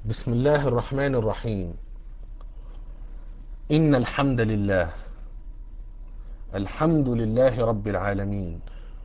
بسم الله الرحمن الرحيم إن الحمد لله الحمد لله رب العالمين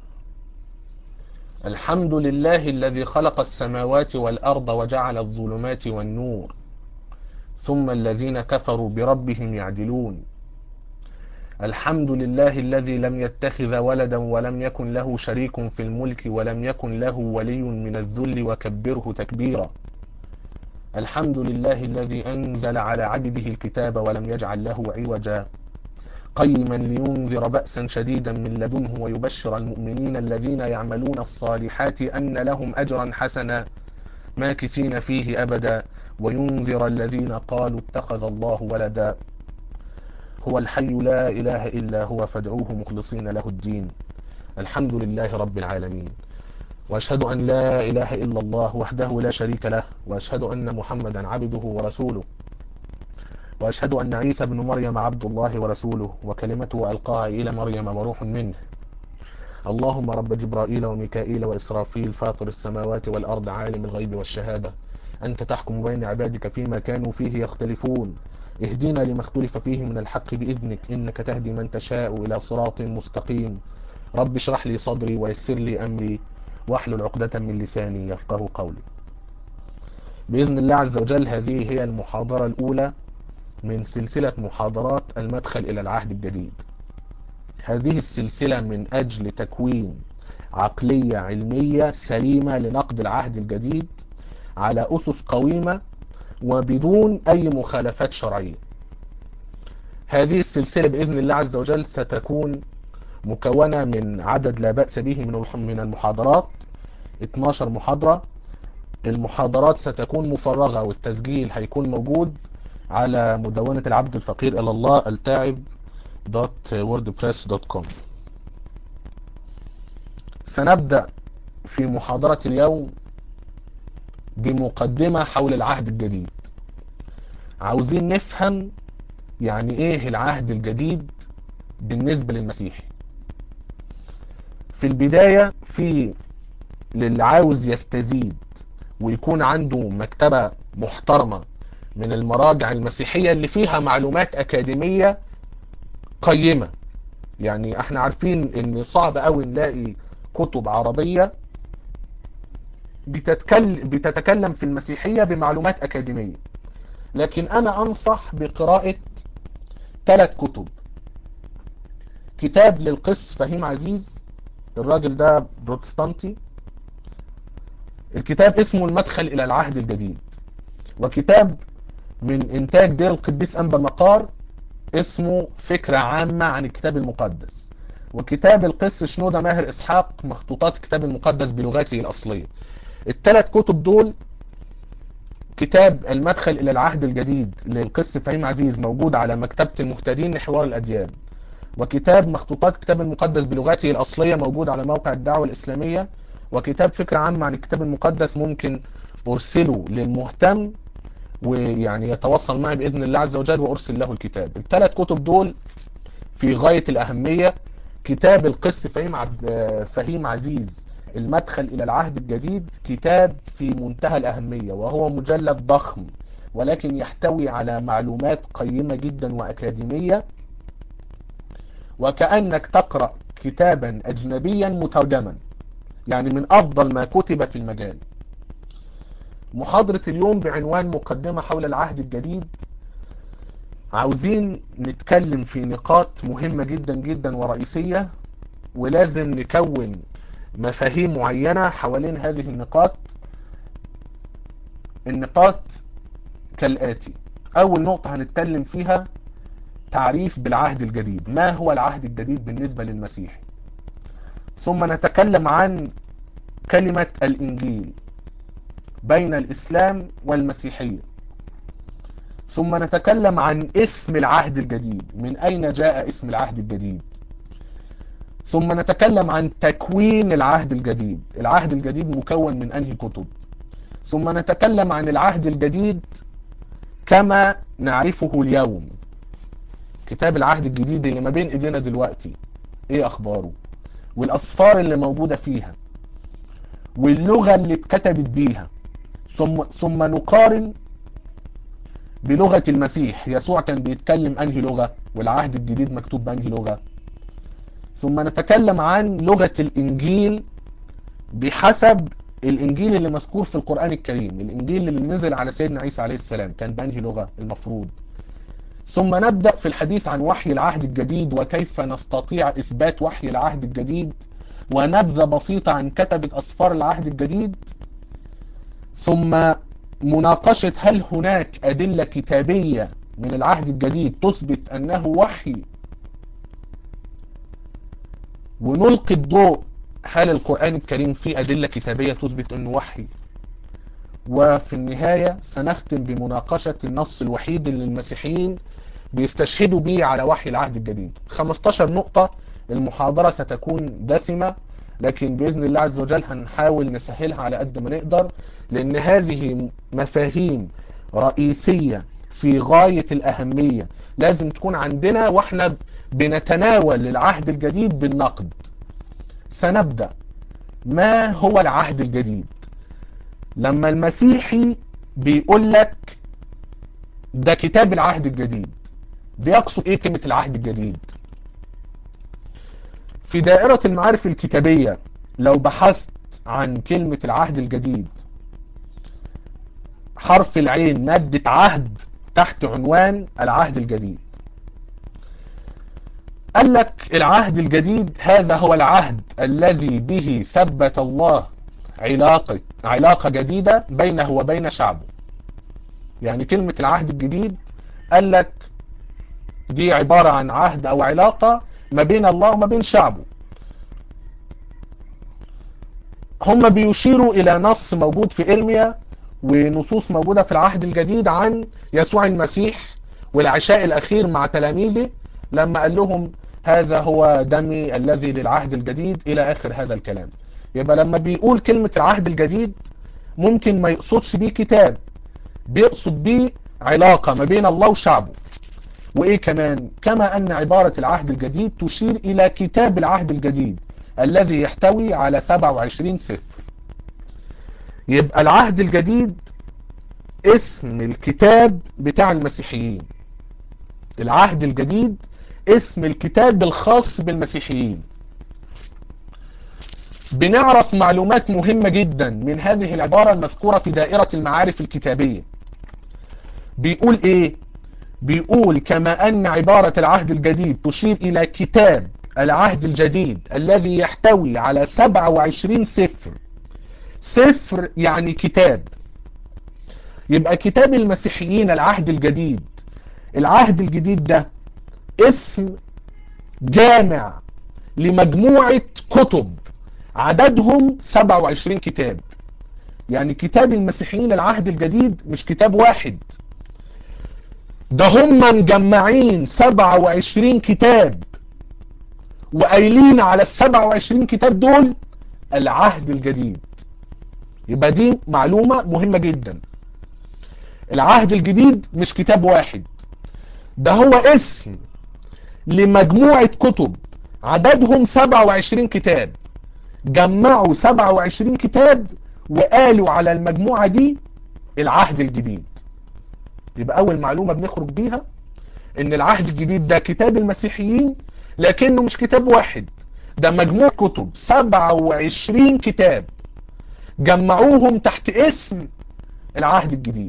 الحمد لله الذي خلق السماوات والأرض وجعل الظلمات والنور ثم الذين كفروا بربهم يعدلون الحمد لله الذي لم يتخذ ولدا ولم يكن له شريك في الملك ولم يكن له ولي من الذل وكبره تكبيرا الحمد لله الذي أنزل على عبده الكتاب ولم يجعل له عوجا قيما لينذر بأسا شديدا من لدنه ويبشر المؤمنين الذين يعملون الصالحات أن لهم أجرا حسنا ماكثين فيه أبدا وينذر الذين قالوا اتخذ الله ولدا هو الحي لا إله إلا هو فادعوه مخلصين له الدين الحمد لله رب العالمين وأشهد أن لا إله إلا الله وحده لا شريك له وأشهد أن محمدا عبده ورسوله وأشهد أن عيسى بن مريم عبد الله ورسوله وكلمته ألقاها إلى مريم وروح منه اللهم رب جبرائيل وميكائيل وإسرافيل فاطر السماوات والأرض عالم الغيب والشهادة أنت تحكم بين عبادك فيما كانوا فيه يختلفون اهدنا لما اختلف فيه من الحق بإذنك إنك تهدي من تشاء إلى صراط مستقيم رب اشرح لي صدري ويسر لي أمري واحلل عقدة من لساني يفقه قولي بإذن الله عز وجل هذه هي المحاضرة الأولى من سلسلة محاضرات المدخل إلى العهد الجديد هذه السلسلة من أجل تكوين عقلية علمية سليمة لنقد العهد الجديد على أسس قويمة وبدون أي مخالفات شرعية هذه السلسلة بإذن الله عز وجل ستكون مكونة من عدد لا بأس به من المحاضرات 12 محاضرة المحاضرات ستكون مفرغة والتسجيل هيكون موجود على مدونة العبد الفقير إلى الله التاعب wordpress.com سنبدأ في محاضرة اليوم بمقدمة حول العهد الجديد عاوزين نفهم يعني ايه العهد الجديد بالنسبة للمسيحي في البداية في للي عاوز يستزيد ويكون عنده مكتبة محترمة من المراجع المسيحية اللي فيها معلومات أكاديمية قيمة يعني احنا عارفين ان صعب قوي نلاقي كتب عربية بتتكلم, بتتكلم في المسيحية بمعلومات أكاديمية لكن أنا أنصح بقراءة ثلاث كتب كتاب للقس فهيم عزيز الراجل ده بروتستانتي الكتاب اسمه المدخل إلى العهد الجديد وكتاب من إنتاج دير القديس أنبا مقار اسمه فكرة عامة عن الكتاب المقدس وكتاب القس شنودة ماهر إسحاق مخطوطات الكتاب المقدس بلغته الأصلية الثلاث كتب دول كتاب المدخل إلى العهد الجديد للقس فهيم عزيز موجود على مكتبة المهتدين لحوار الأديان وكتاب مخطوطات الكتاب المقدس بلغته الأصلية موجود على موقع الدعوة الإسلامية وكتاب فكرة عامة عن الكتاب المقدس ممكن أرسله للمهتم ويعني يتواصل معي بإذن الله عز وجل وأرسل له الكتاب الثلاث كتب دول في غاية الأهمية كتاب القس فهيم, عبد فهيم عزيز المدخل إلى العهد الجديد كتاب في منتهى الأهمية وهو مجلد ضخم ولكن يحتوي على معلومات قيمة جدا وأكاديمية وكأنك تقرأ كتابا أجنبيا مترجما يعني من أفضل ما كتب في المجال محاضرة اليوم بعنوان مقدمة حول العهد الجديد عاوزين نتكلم في نقاط مهمة جدا جدا ورئيسية ولازم نكون مفاهيم معينة حوالين هذه النقاط النقاط كالآتي أول نقطة هنتكلم فيها تعريف بالعهد الجديد ما هو العهد الجديد بالنسبة للمسيح ثم نتكلم عن كلمة الإنجيل بين الإسلام والمسيحية ثم نتكلم عن اسم العهد الجديد من أين جاء اسم العهد الجديد ثم نتكلم عن تكوين العهد الجديد العهد الجديد مكون من أنهي كتب ثم نتكلم عن العهد الجديد كما نعرفه اليوم كتاب العهد الجديد اللي ما بين ايدينا دلوقتي ايه اخباره والاصفار اللي موجودة فيها واللغة اللي اتكتبت بيها ثم ثم نقارن بلغة المسيح يسوع كان بيتكلم أنهي لغة والعهد الجديد مكتوب بأنهي لغة ثم نتكلم عن لغة الإنجيل بحسب الإنجيل اللي مذكور في القرآن الكريم الإنجيل اللي نزل على سيدنا عيسى عليه السلام كان بأنهي لغة المفروض ثم نبدأ في الحديث عن وحي العهد الجديد وكيف نستطيع إثبات وحي العهد الجديد ونبذة بسيطة عن كتبة أسفار العهد الجديد ثم مناقشة هل هناك أدلة كتابية من العهد الجديد تثبت أنه وحي ونلقي الضوء هل القرآن الكريم فيه أدلة كتابية تثبت أنه وحي وفي النهاية سنختم بمناقشة النص الوحيد اللي المسيحيين بيستشهدوا به على وحي العهد الجديد 15 نقطة المحاضرة ستكون دسمة لكن بإذن الله عز وجل هنحاول نسهلها على قد ما نقدر لأن هذه مفاهيم رئيسية في غاية الأهمية لازم تكون عندنا واحنا بنتناول العهد الجديد بالنقد سنبدأ ما هو العهد الجديد لما المسيحي بيقول لك ده كتاب العهد الجديد بيقصد ايه كلمة العهد الجديد في دائرة المعارف الكتابية لو بحثت عن كلمة العهد الجديد حرف العين مادة عهد تحت عنوان العهد الجديد قال لك العهد الجديد هذا هو العهد الذي به ثبت الله علاقة علاقة جديدة بينه وبين شعبه يعني كلمة العهد الجديد قال لك دي عبارة عن عهد او علاقة ما بين الله وما بين شعبه هم بيشيروا الى نص موجود في ارميا ونصوص موجودة في العهد الجديد عن يسوع المسيح والعشاء الاخير مع تلاميذه لما قال لهم هذا هو دمي الذي للعهد الجديد الى اخر هذا الكلام يبقى لما بيقول كلمة العهد الجديد ممكن ما يقصدش بيه كتاب بيقصد بيه علاقة ما بين الله وشعبه وايه كمان كما ان عبارة العهد الجديد تشير الى كتاب العهد الجديد الذي يحتوي على 27 سفر يبقى العهد الجديد اسم الكتاب بتاع المسيحيين العهد الجديد اسم الكتاب الخاص بالمسيحيين بنعرف معلومات مهمة جدا من هذه العبارة المذكورة في دائرة المعارف الكتابية بيقول ايه بيقول كما ان عبارة العهد الجديد تشير الى كتاب العهد الجديد الذي يحتوي على 27 سفر سفر يعني كتاب يبقى كتاب المسيحيين العهد الجديد العهد الجديد ده اسم جامع لمجموعة كتب عددهم 27 كتاب يعني كتاب المسيحيين العهد الجديد مش كتاب واحد ده هم مجمعين 27 كتاب وقايلين على ال 27 كتاب دول العهد الجديد يبقى دي معلومة مهمة جدا العهد الجديد مش كتاب واحد ده هو اسم لمجموعة كتب عددهم 27 كتاب جمعوا 27 كتاب وقالوا على المجموعة دي العهد الجديد يبقى اول معلومة بنخرج بيها ان العهد الجديد ده كتاب المسيحيين لكنه مش كتاب واحد ده مجموع كتب 27 كتاب جمعوهم تحت اسم العهد الجديد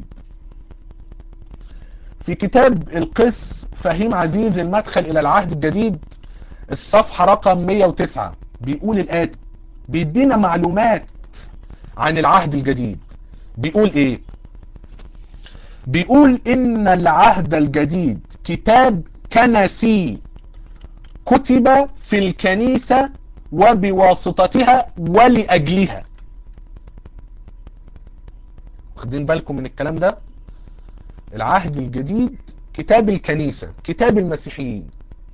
في كتاب القس فهيم عزيز المدخل الى العهد الجديد الصفحة رقم 109 بيقول الآتي بيدينا معلومات عن العهد الجديد بيقول ايه بيقول ان العهد الجديد كتاب كنسي كتب في الكنيسة وبواسطتها ولأجلها واخدين بالكم من الكلام ده العهد الجديد كتاب الكنيسة كتاب المسيحيين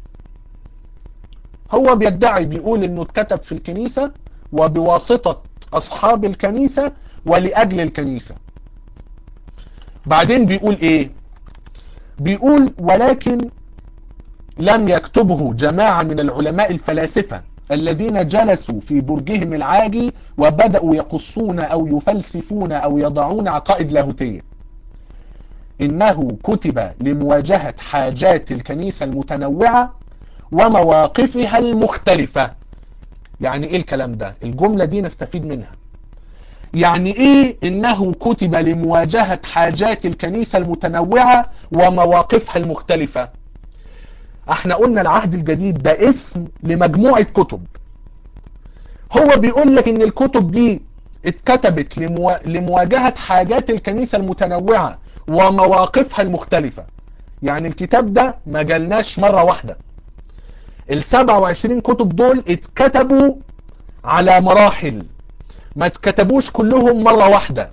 هو بيدعي بيقول انه اتكتب في الكنيسة وبواسطة اصحاب الكنيسة ولأجل الكنيسة بعدين بيقول ايه بيقول ولكن لم يكتبه جماعة من العلماء الفلاسفة الذين جلسوا في برجهم العاجي وبدأوا يقصون او يفلسفون او يضعون عقائد لاهوتية إنه كتب لمواجهة حاجات الكنيسة المتنوعة ومواقفها المختلفة يعني ايه الكلام ده الجملة دي نستفيد منها يعني ايه انه كتب لمواجهة حاجات الكنيسة المتنوعة ومواقفها المختلفة احنا قلنا العهد الجديد ده اسم لمجموعة كتب هو بيقول لك ان الكتب دي اتكتبت لمو... لمواجهة حاجات الكنيسة المتنوعة ومواقفها المختلفة يعني الكتاب ده ما جالناش مرة واحدة ال 27 كتب دول اتكتبوا على مراحل ما اتكتبوش كلهم مرة واحدة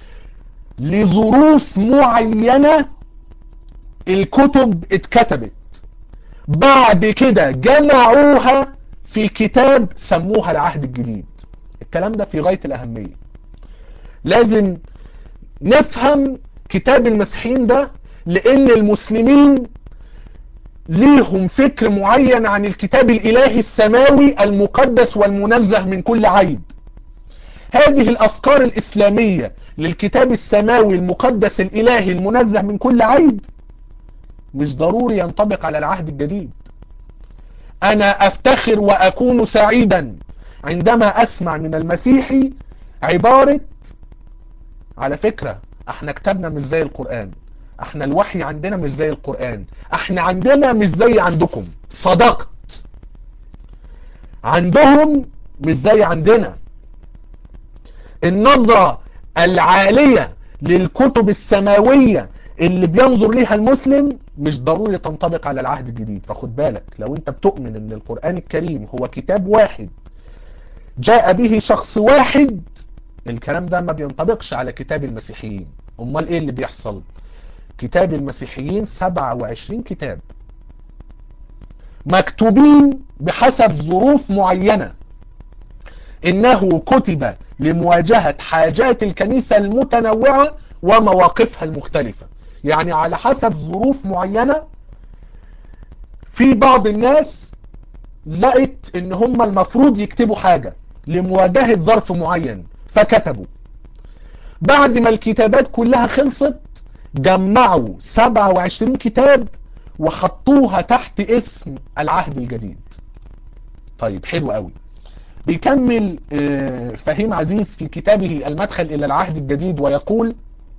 لظروف معينة الكتب اتكتبت بعد كده جمعوها في كتاب سموها العهد الجديد الكلام ده في غاية الأهمية لازم نفهم كتاب المسيحيين ده لأن المسلمين ليهم فكر معين عن الكتاب الإلهي السماوي المقدس والمنزه من كل عيب هذه الأفكار الإسلامية للكتاب السماوي المقدس الإلهي المنزه من كل عيب مش ضروري ينطبق على العهد الجديد أنا أفتخر وأكون سعيدا عندما أسمع من المسيحي عبارة على فكرة احنا كتابنا مش زي القرآن احنا الوحي عندنا مش زي القرآن احنا عندنا مش زي عندكم صدقت عندهم مش زي عندنا النظرة العالية للكتب السماوية اللي بينظر ليها المسلم مش ضروري تنطبق على العهد الجديد فخد بالك لو انت بتؤمن ان القرآن الكريم هو كتاب واحد جاء به شخص واحد الكلام ده ما بينطبقش على كتاب المسيحيين امال ايه اللي بيحصل كتاب المسيحيين 27 كتاب مكتوبين بحسب ظروف معينة انه كتب لمواجهة حاجات الكنيسة المتنوعة ومواقفها المختلفة يعني على حسب ظروف معينة في بعض الناس لقت ان هم المفروض يكتبوا حاجة لمواجهة ظرف معين فكتبوا بعد ما الكتابات كلها خلصت جمعوا 27 كتاب وحطوها تحت اسم العهد الجديد طيب حلو قوي بيكمل فهيم عزيز في كتابه المدخل إلى العهد الجديد ويقول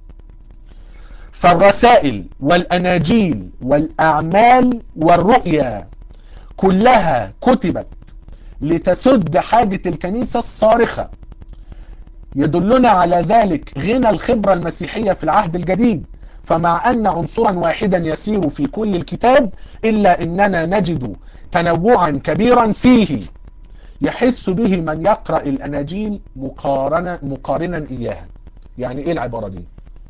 فالرسائل والأناجيل والأعمال والرؤيا كلها كتبت لتسد حاجة الكنيسة الصارخة يدلنا على ذلك غنى الخبرة المسيحية في العهد الجديد فمع أن عنصرا واحدا يسير في كل الكتاب إلا أننا نجد تنوعا كبيرا فيه يحس به من يقرأ الأناجيل مقارنة مقارنا إياها يعني إيه العبارة دي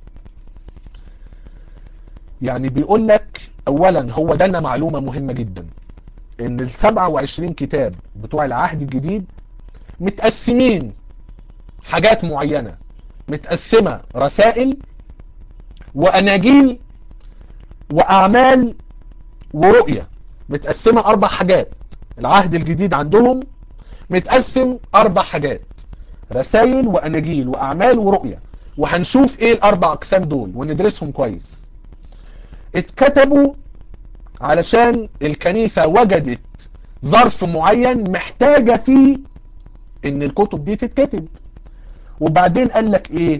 يعني بيقول لك أولا هو دلنا معلومة مهمة جدا ان ال 27 كتاب بتوع العهد الجديد متقسمين حاجات معينة متقسمة رسائل وأناجيل وأعمال ورؤية متقسمة أربع حاجات العهد الجديد عندهم متقسم أربع حاجات رسائل وأناجيل وأعمال ورؤية وهنشوف إيه الأربع أقسام دول وندرسهم كويس اتكتبوا علشان الكنيسة وجدت ظرف معين محتاجة فيه ان الكتب دي تتكتب وبعدين قال لك ايه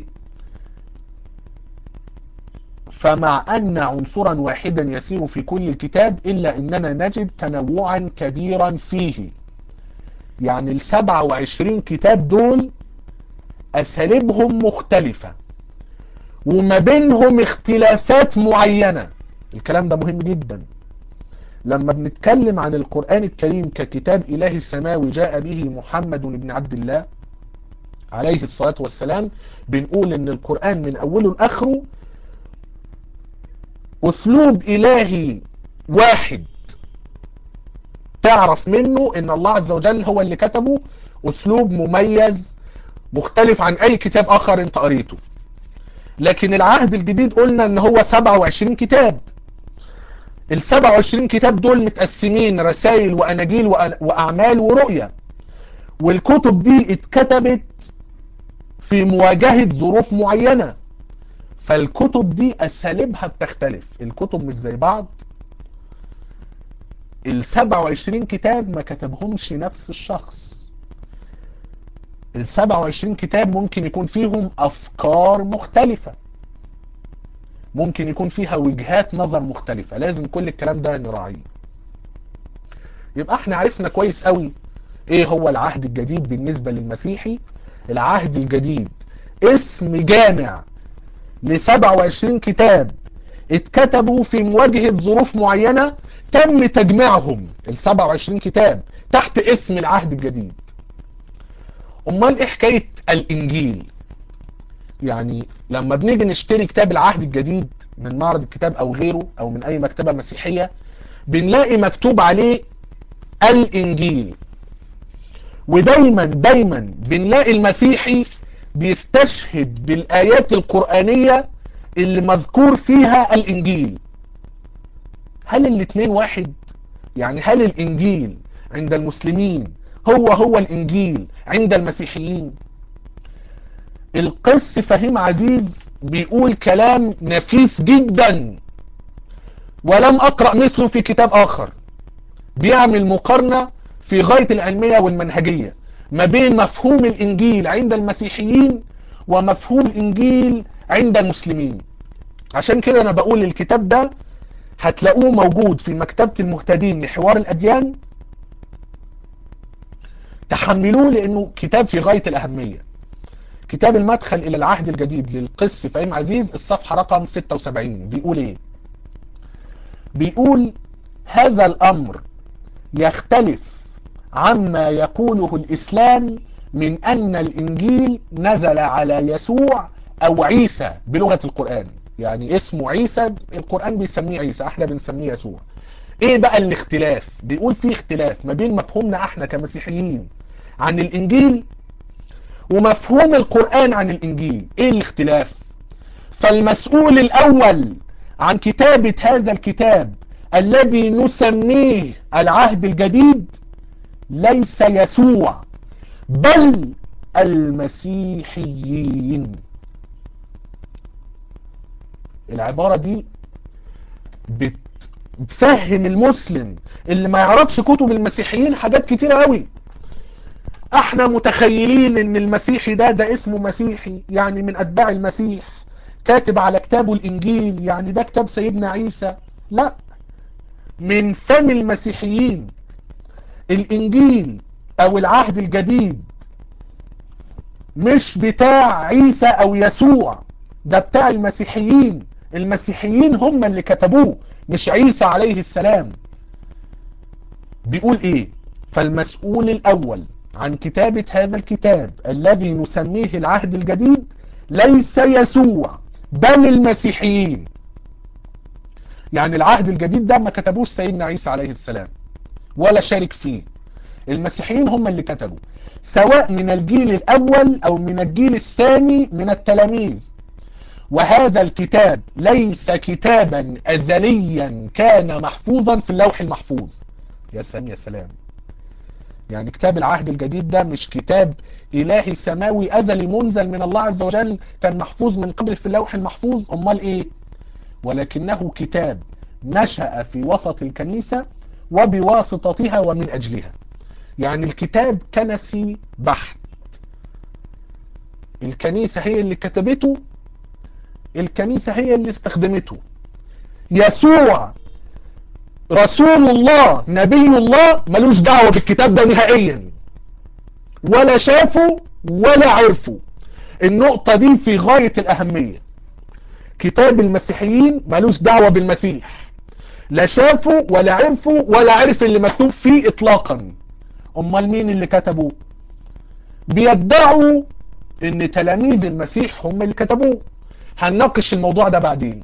فمع ان عنصرا واحدا يسير في كل الكتاب الا اننا نجد تنوعا كبيرا فيه يعني ال 27 كتاب دول اساليبهم مختلفة وما بينهم اختلافات معينة الكلام ده مهم جدا لما بنتكلم عن القرآن الكريم ككتاب إلهي سماوي جاء به محمد بن عبد الله عليه الصلاة والسلام بنقول ان القرآن من اوله لاخره اسلوب الهي واحد تعرف منه ان الله عز وجل هو اللي كتبه اسلوب مميز مختلف عن اي كتاب اخر انت قريته لكن العهد الجديد قلنا ان هو 27 كتاب ال 27 كتاب دول متقسمين رسائل واناجيل واعمال ورؤية والكتب دي اتكتبت في مواجهة ظروف معينة فالكتب دي اساليبها بتختلف الكتب مش زي بعض ال 27 كتاب ما كتبهمش نفس الشخص ال 27 كتاب ممكن يكون فيهم افكار مختلفة ممكن يكون فيها وجهات نظر مختلفة لازم كل الكلام ده نراعيه يبقى احنا عرفنا كويس قوي ايه هو العهد الجديد بالنسبة للمسيحي العهد الجديد اسم جامع ل 27 كتاب اتكتبوا في مواجهة ظروف معينة تم تجميعهم ال 27 كتاب تحت اسم العهد الجديد امال ايه حكاية الانجيل يعني لما بنيجي نشتري كتاب العهد الجديد من معرض الكتاب او غيره او من اي مكتبة مسيحية بنلاقي مكتوب عليه الانجيل ودايما دايما بنلاقي المسيحي بيستشهد بالايات القرآنية اللي مذكور فيها الانجيل هل الاتنين واحد يعني هل الانجيل عند المسلمين هو هو الانجيل عند المسيحيين القس فهيم عزيز بيقول كلام نفيس جدا ولم اقرأ مثله في كتاب اخر بيعمل مقارنة في غاية العلمية والمنهجية ما بين مفهوم الانجيل عند المسيحيين ومفهوم الانجيل عند المسلمين عشان كده انا بقول الكتاب ده هتلاقوه موجود في مكتبة المهتدين لحوار الاديان تحملوه لانه كتاب في غاية الاهمية كتاب المدخل الى العهد الجديد للقس فهيم عزيز الصفحة رقم 76 بيقول ايه بيقول هذا الامر يختلف عما يقوله الاسلام من ان الانجيل نزل على يسوع او عيسى بلغة القرآن يعني اسمه عيسى القرآن بيسميه عيسى احنا بنسميه يسوع ايه بقى الاختلاف بيقول فيه اختلاف ما بين مفهومنا احنا كمسيحيين عن الانجيل ومفهوم القرآن عن الانجيل ايه الاختلاف فالمسؤول الاول عن كتابة هذا الكتاب الذي نسميه العهد الجديد ليس يسوع بل المسيحيين العبارة دي بتفهم المسلم اللي ما يعرفش كتب المسيحيين حاجات كتيرة قوي احنا متخيلين ان المسيحي ده ده اسمه مسيحي يعني من اتباع المسيح كاتب على كتابه الانجيل يعني ده كتاب سيدنا عيسى لا من فم المسيحيين الانجيل او العهد الجديد مش بتاع عيسى او يسوع ده بتاع المسيحيين المسيحيين هم اللي كتبوه مش عيسى عليه السلام بيقول ايه فالمسؤول الاول عن كتابة هذا الكتاب الذي نسميه العهد الجديد ليس يسوع بل المسيحيين يعني العهد الجديد ده ما كتبوش سيدنا عيسى عليه السلام ولا شارك فيه المسيحيين هم اللي كتبوا سواء من الجيل الاول او من الجيل الثاني من التلاميذ وهذا الكتاب ليس كتابا ازليا كان محفوظا في اللوح المحفوظ يا سلام يا سلام يعني كتاب العهد الجديد ده مش كتاب الهي سماوي ازلي منزل من الله عز وجل كان محفوظ من قبل في اللوح المحفوظ امال ايه ولكنه كتاب نشأ في وسط الكنيسة وبواسطتها ومن اجلها يعني الكتاب كنسي بحت الكنيسة هي اللي كتبته الكنيسة هي اللي استخدمته يسوع رسول الله نبي الله ملوش دعوة بالكتاب ده نهائيا ولا شافه ولا عرفه النقطة دي في غاية الأهمية كتاب المسيحيين ملوش دعوة بالمسيح لا شافه ولا عرفه ولا عرف اللي مكتوب فيه اطلاقا امال مين اللي كتبوه بيدعوا ان تلاميذ المسيح هم اللي كتبوه هنناقش الموضوع ده بعدين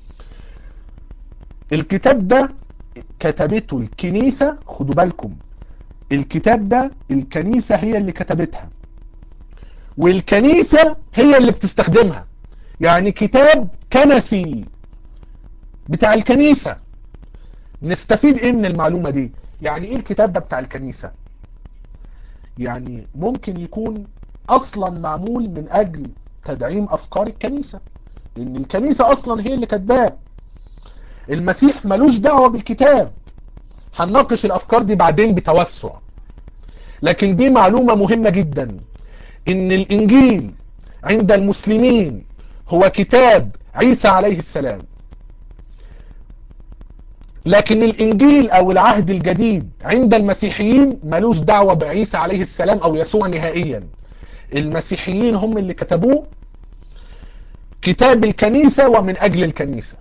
الكتاب ده كتبته الكنيسة خدوا بالكم الكتاب ده الكنيسة هي اللي كتبتها والكنيسة هي اللي بتستخدمها يعني كتاب كنسي بتاع الكنيسة نستفيد ايه من المعلومة دي يعني ايه الكتاب ده بتاع الكنيسة يعني ممكن يكون اصلا معمول من اجل تدعيم افكار الكنيسة ان الكنيسة اصلا هي اللي كاتباه المسيح ملوش دعوة بالكتاب هنناقش الافكار دي بعدين بتوسع لكن دي معلومة مهمة جدا ان الانجيل عند المسلمين هو كتاب عيسى عليه السلام لكن الانجيل او العهد الجديد عند المسيحيين ملوش دعوة بعيسى عليه السلام او يسوع نهائيا المسيحيين هم اللي كتبوه كتاب الكنيسة ومن اجل الكنيسة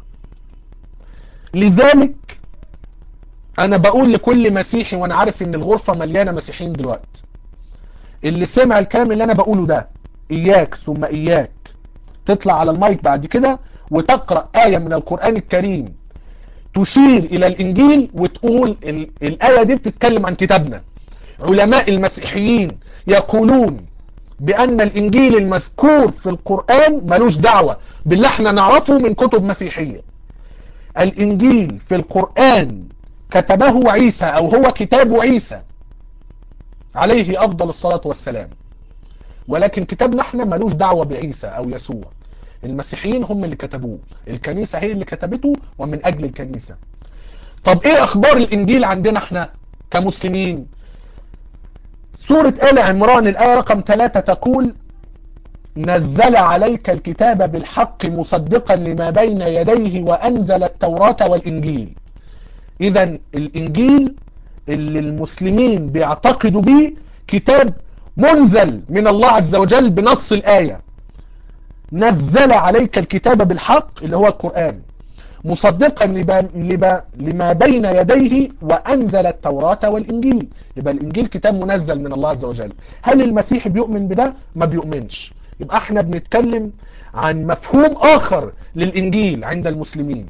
لذلك انا بقول لكل مسيحي وانا عارف ان الغرفة مليانة مسيحيين دلوقتي اللي سمع الكلام اللي انا بقوله ده اياك ثم اياك تطلع على المايك بعد كده وتقرأ آية من القرآن الكريم تشير الى الانجيل وتقول الآية دي بتتكلم عن كتابنا علماء المسيحيين يقولون بان الانجيل المذكور في القرآن ملوش دعوة باللي احنا نعرفه من كتب مسيحية الانجيل في القرآن كتبه عيسى او هو كتاب عيسى عليه افضل الصلاة والسلام ولكن كتابنا احنا ملوش دعوة بعيسى او يسوع المسيحيين هم اللي كتبوه الكنيسة هي اللي كتبته ومن اجل الكنيسة طب ايه اخبار الانجيل عندنا احنا كمسلمين سورة آل عمران الآية رقم 3 تقول نزل عليك الكتاب بالحق مصدقا لما بين يديه وأنزل التوراة والإنجيل إذا الإنجيل اللي المسلمين بيعتقدوا به كتاب منزل من الله عز وجل بنص الآية نزل عليك الكتاب بالحق اللي هو القرآن مصدقا لما, لما بين يديه وأنزل التوراة والإنجيل يبقى الإنجيل كتاب منزل من الله عز وجل هل المسيح بيؤمن بده؟ ما بيؤمنش يبقى احنا بنتكلم عن مفهوم آخر للإنجيل عند المسلمين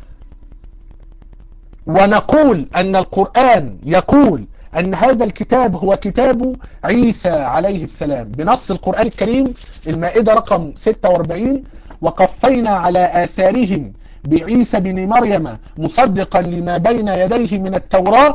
ونقول أن القرآن يقول أن هذا الكتاب هو كتاب عيسى عليه السلام بنص القرآن الكريم المائدة رقم 46 وقفينا على آثارهم بعيسى بن مريم مصدقا لما بين يديه من التوراة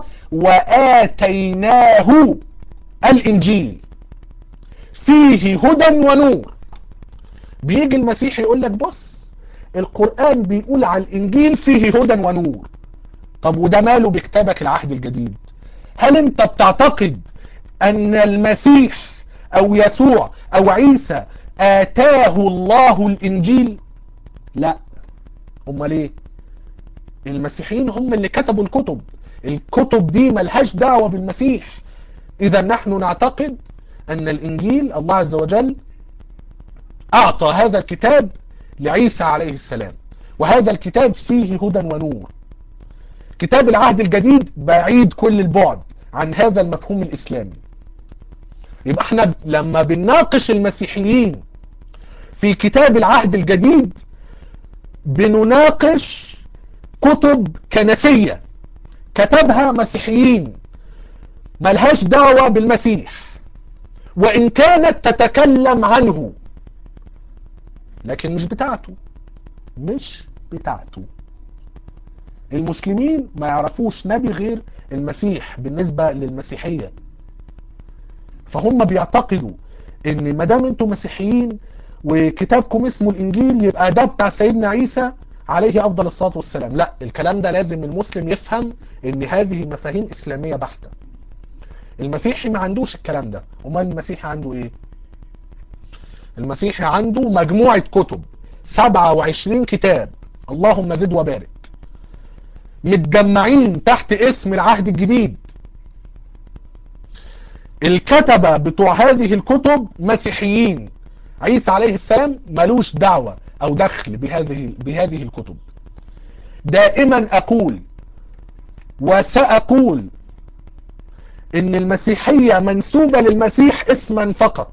وآتيناه الإنجيل فيه هدى ونور بيجي المسيح يقول لك بص القرآن بيقول على الإنجيل فيه هدى ونور طب وده ماله بكتابك العهد الجديد هل انت بتعتقد ان المسيح او يسوع او عيسى اتاه الله الانجيل لا امال ايه المسيحيين هم اللي كتبوا الكتب الكتب دي ملهاش دعوة بالمسيح اذا نحن نعتقد ان الانجيل الله عز وجل اعطى هذا الكتاب لعيسى عليه السلام وهذا الكتاب فيه هدى ونور كتاب العهد الجديد بعيد كل البعد عن هذا المفهوم الإسلامي يبقى احنا لما بنناقش المسيحيين في كتاب العهد الجديد بنناقش كتب كنسية كتبها مسيحيين ملهاش دعوة بالمسيح وإن كانت تتكلم عنه لكن مش بتاعته مش بتاعته المسلمين ما يعرفوش نبي غير المسيح بالنسبة للمسيحية فهم بيعتقدوا ان ما دام انتم مسيحيين وكتابكم اسمه الانجيل يبقى ده بتاع سيدنا عيسى عليه افضل الصلاة والسلام لا الكلام ده لازم المسلم يفهم ان هذه مفاهيم اسلامية بحتة المسيحي ما عندوش الكلام ده امال المسيحي عنده ايه المسيحي عنده مجموعة كتب 27 كتاب اللهم زد وبارك متجمعين تحت اسم العهد الجديد الكتبة بتوع هذه الكتب مسيحيين عيسى عليه السلام ملوش دعوة او دخل بهذه بهذه الكتب دائما اقول وسأقول ان المسيحية منسوبة للمسيح اسما فقط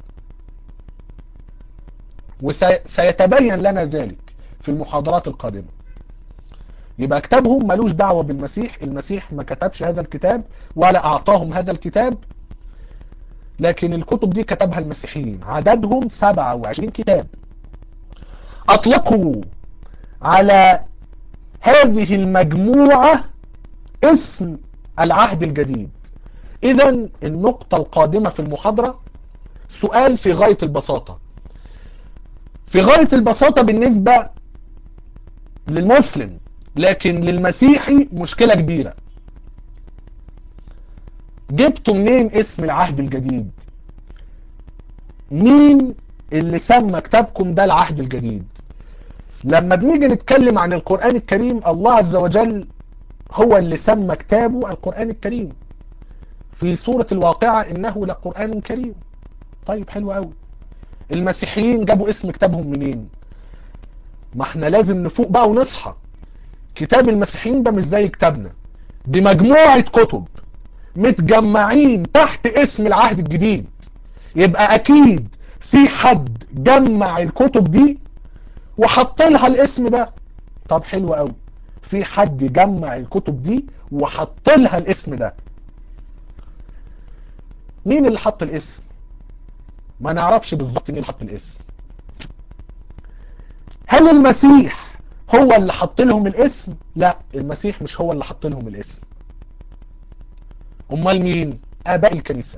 وسيتبين لنا ذلك في المحاضرات القادمة يبقى كتابهم ملوش دعوة بالمسيح المسيح ما كتبش هذا الكتاب ولا أعطاهم هذا الكتاب لكن الكتب دي كتبها المسيحيين عددهم 27 كتاب أطلقوا على هذه المجموعة اسم العهد الجديد إذا النقطة القادمة في المحاضرة سؤال في غاية البساطة في غاية البساطة بالنسبة للمسلم لكن للمسيحي مشكلة كبيرة جبتوا منين اسم العهد الجديد مين اللي سمى كتابكم ده العهد الجديد لما بنيجي نتكلم عن القرآن الكريم الله عز وجل هو اللي سمى كتابه القرآن الكريم في سورة الواقعة إنه لقرآن كريم طيب حلو قوي المسيحيين جابوا اسم كتابهم منين ما احنا لازم نفوق بقى ونصحى كتاب المسيحيين ده مش زي كتابنا دي مجموعة كتب متجمعين تحت اسم العهد الجديد يبقى اكيد في حد جمع الكتب دي وحط لها الاسم ده طب حلو قوي في حد جمع الكتب دي وحط لها الاسم ده مين اللي حط الاسم ما نعرفش بالظبط مين اللي حط الاسم هل المسيح هو اللي حط لهم الاسم لا المسيح مش هو اللي حط لهم الاسم امال مين اباء الكنيسة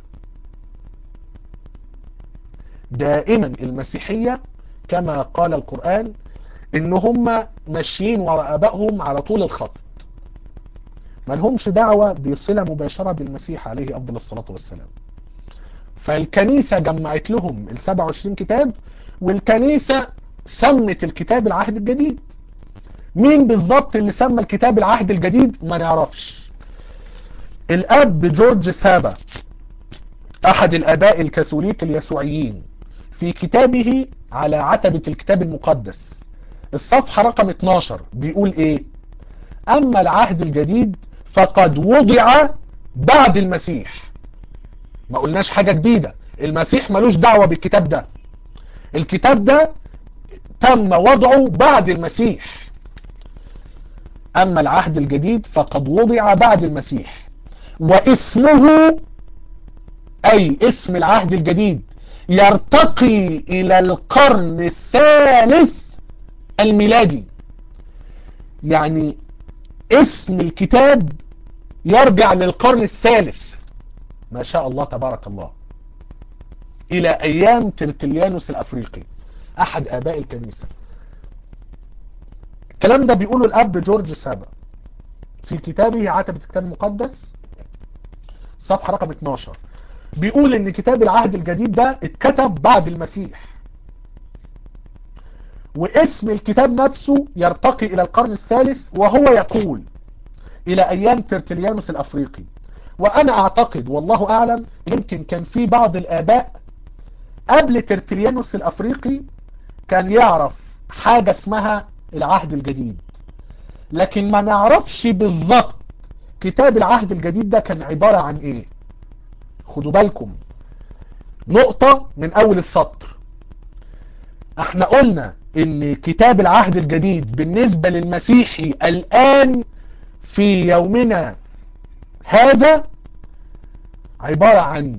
دائما المسيحية كما قال القرآن ان هم ماشيين وراء ابائهم على طول الخط ما لهمش دعوة بصلة مباشرة بالمسيح عليه افضل الصلاة والسلام فالكنيسة جمعت لهم ال 27 كتاب والكنيسة سمت الكتاب العهد الجديد مين بالظبط اللي سمى الكتاب العهد الجديد ما نعرفش الاب جورج سابا احد الاباء الكاثوليك اليسوعيين في كتابه على عتبة الكتاب المقدس الصفحة رقم 12 بيقول ايه اما العهد الجديد فقد وضع بعد المسيح ما قلناش حاجة جديدة المسيح ملوش دعوة بالكتاب ده الكتاب ده تم وضعه بعد المسيح اما العهد الجديد فقد وضع بعد المسيح واسمه اي اسم العهد الجديد يرتقي الى القرن الثالث الميلادي يعني اسم الكتاب يرجع للقرن الثالث ما شاء الله تبارك الله الى ايام ترتليانوس الافريقي احد اباء الكنيسة الكلام ده بيقوله الاب جورج سابا في كتابه عتبة الكتاب المقدس صفحة رقم 12 بيقول ان كتاب العهد الجديد ده اتكتب بعد المسيح واسم الكتاب نفسه يرتقي الى القرن الثالث وهو يقول الى ايام ترتليانوس الافريقي وانا اعتقد والله اعلم يمكن كان في بعض الاباء قبل ترتليانوس الافريقي كان يعرف حاجة اسمها العهد الجديد لكن ما نعرفش بالظبط كتاب العهد الجديد ده كان عبارة عن ايه خدوا بالكم نقطة من اول السطر احنا قلنا ان كتاب العهد الجديد بالنسبة للمسيحي الان في يومنا هذا عبارة عن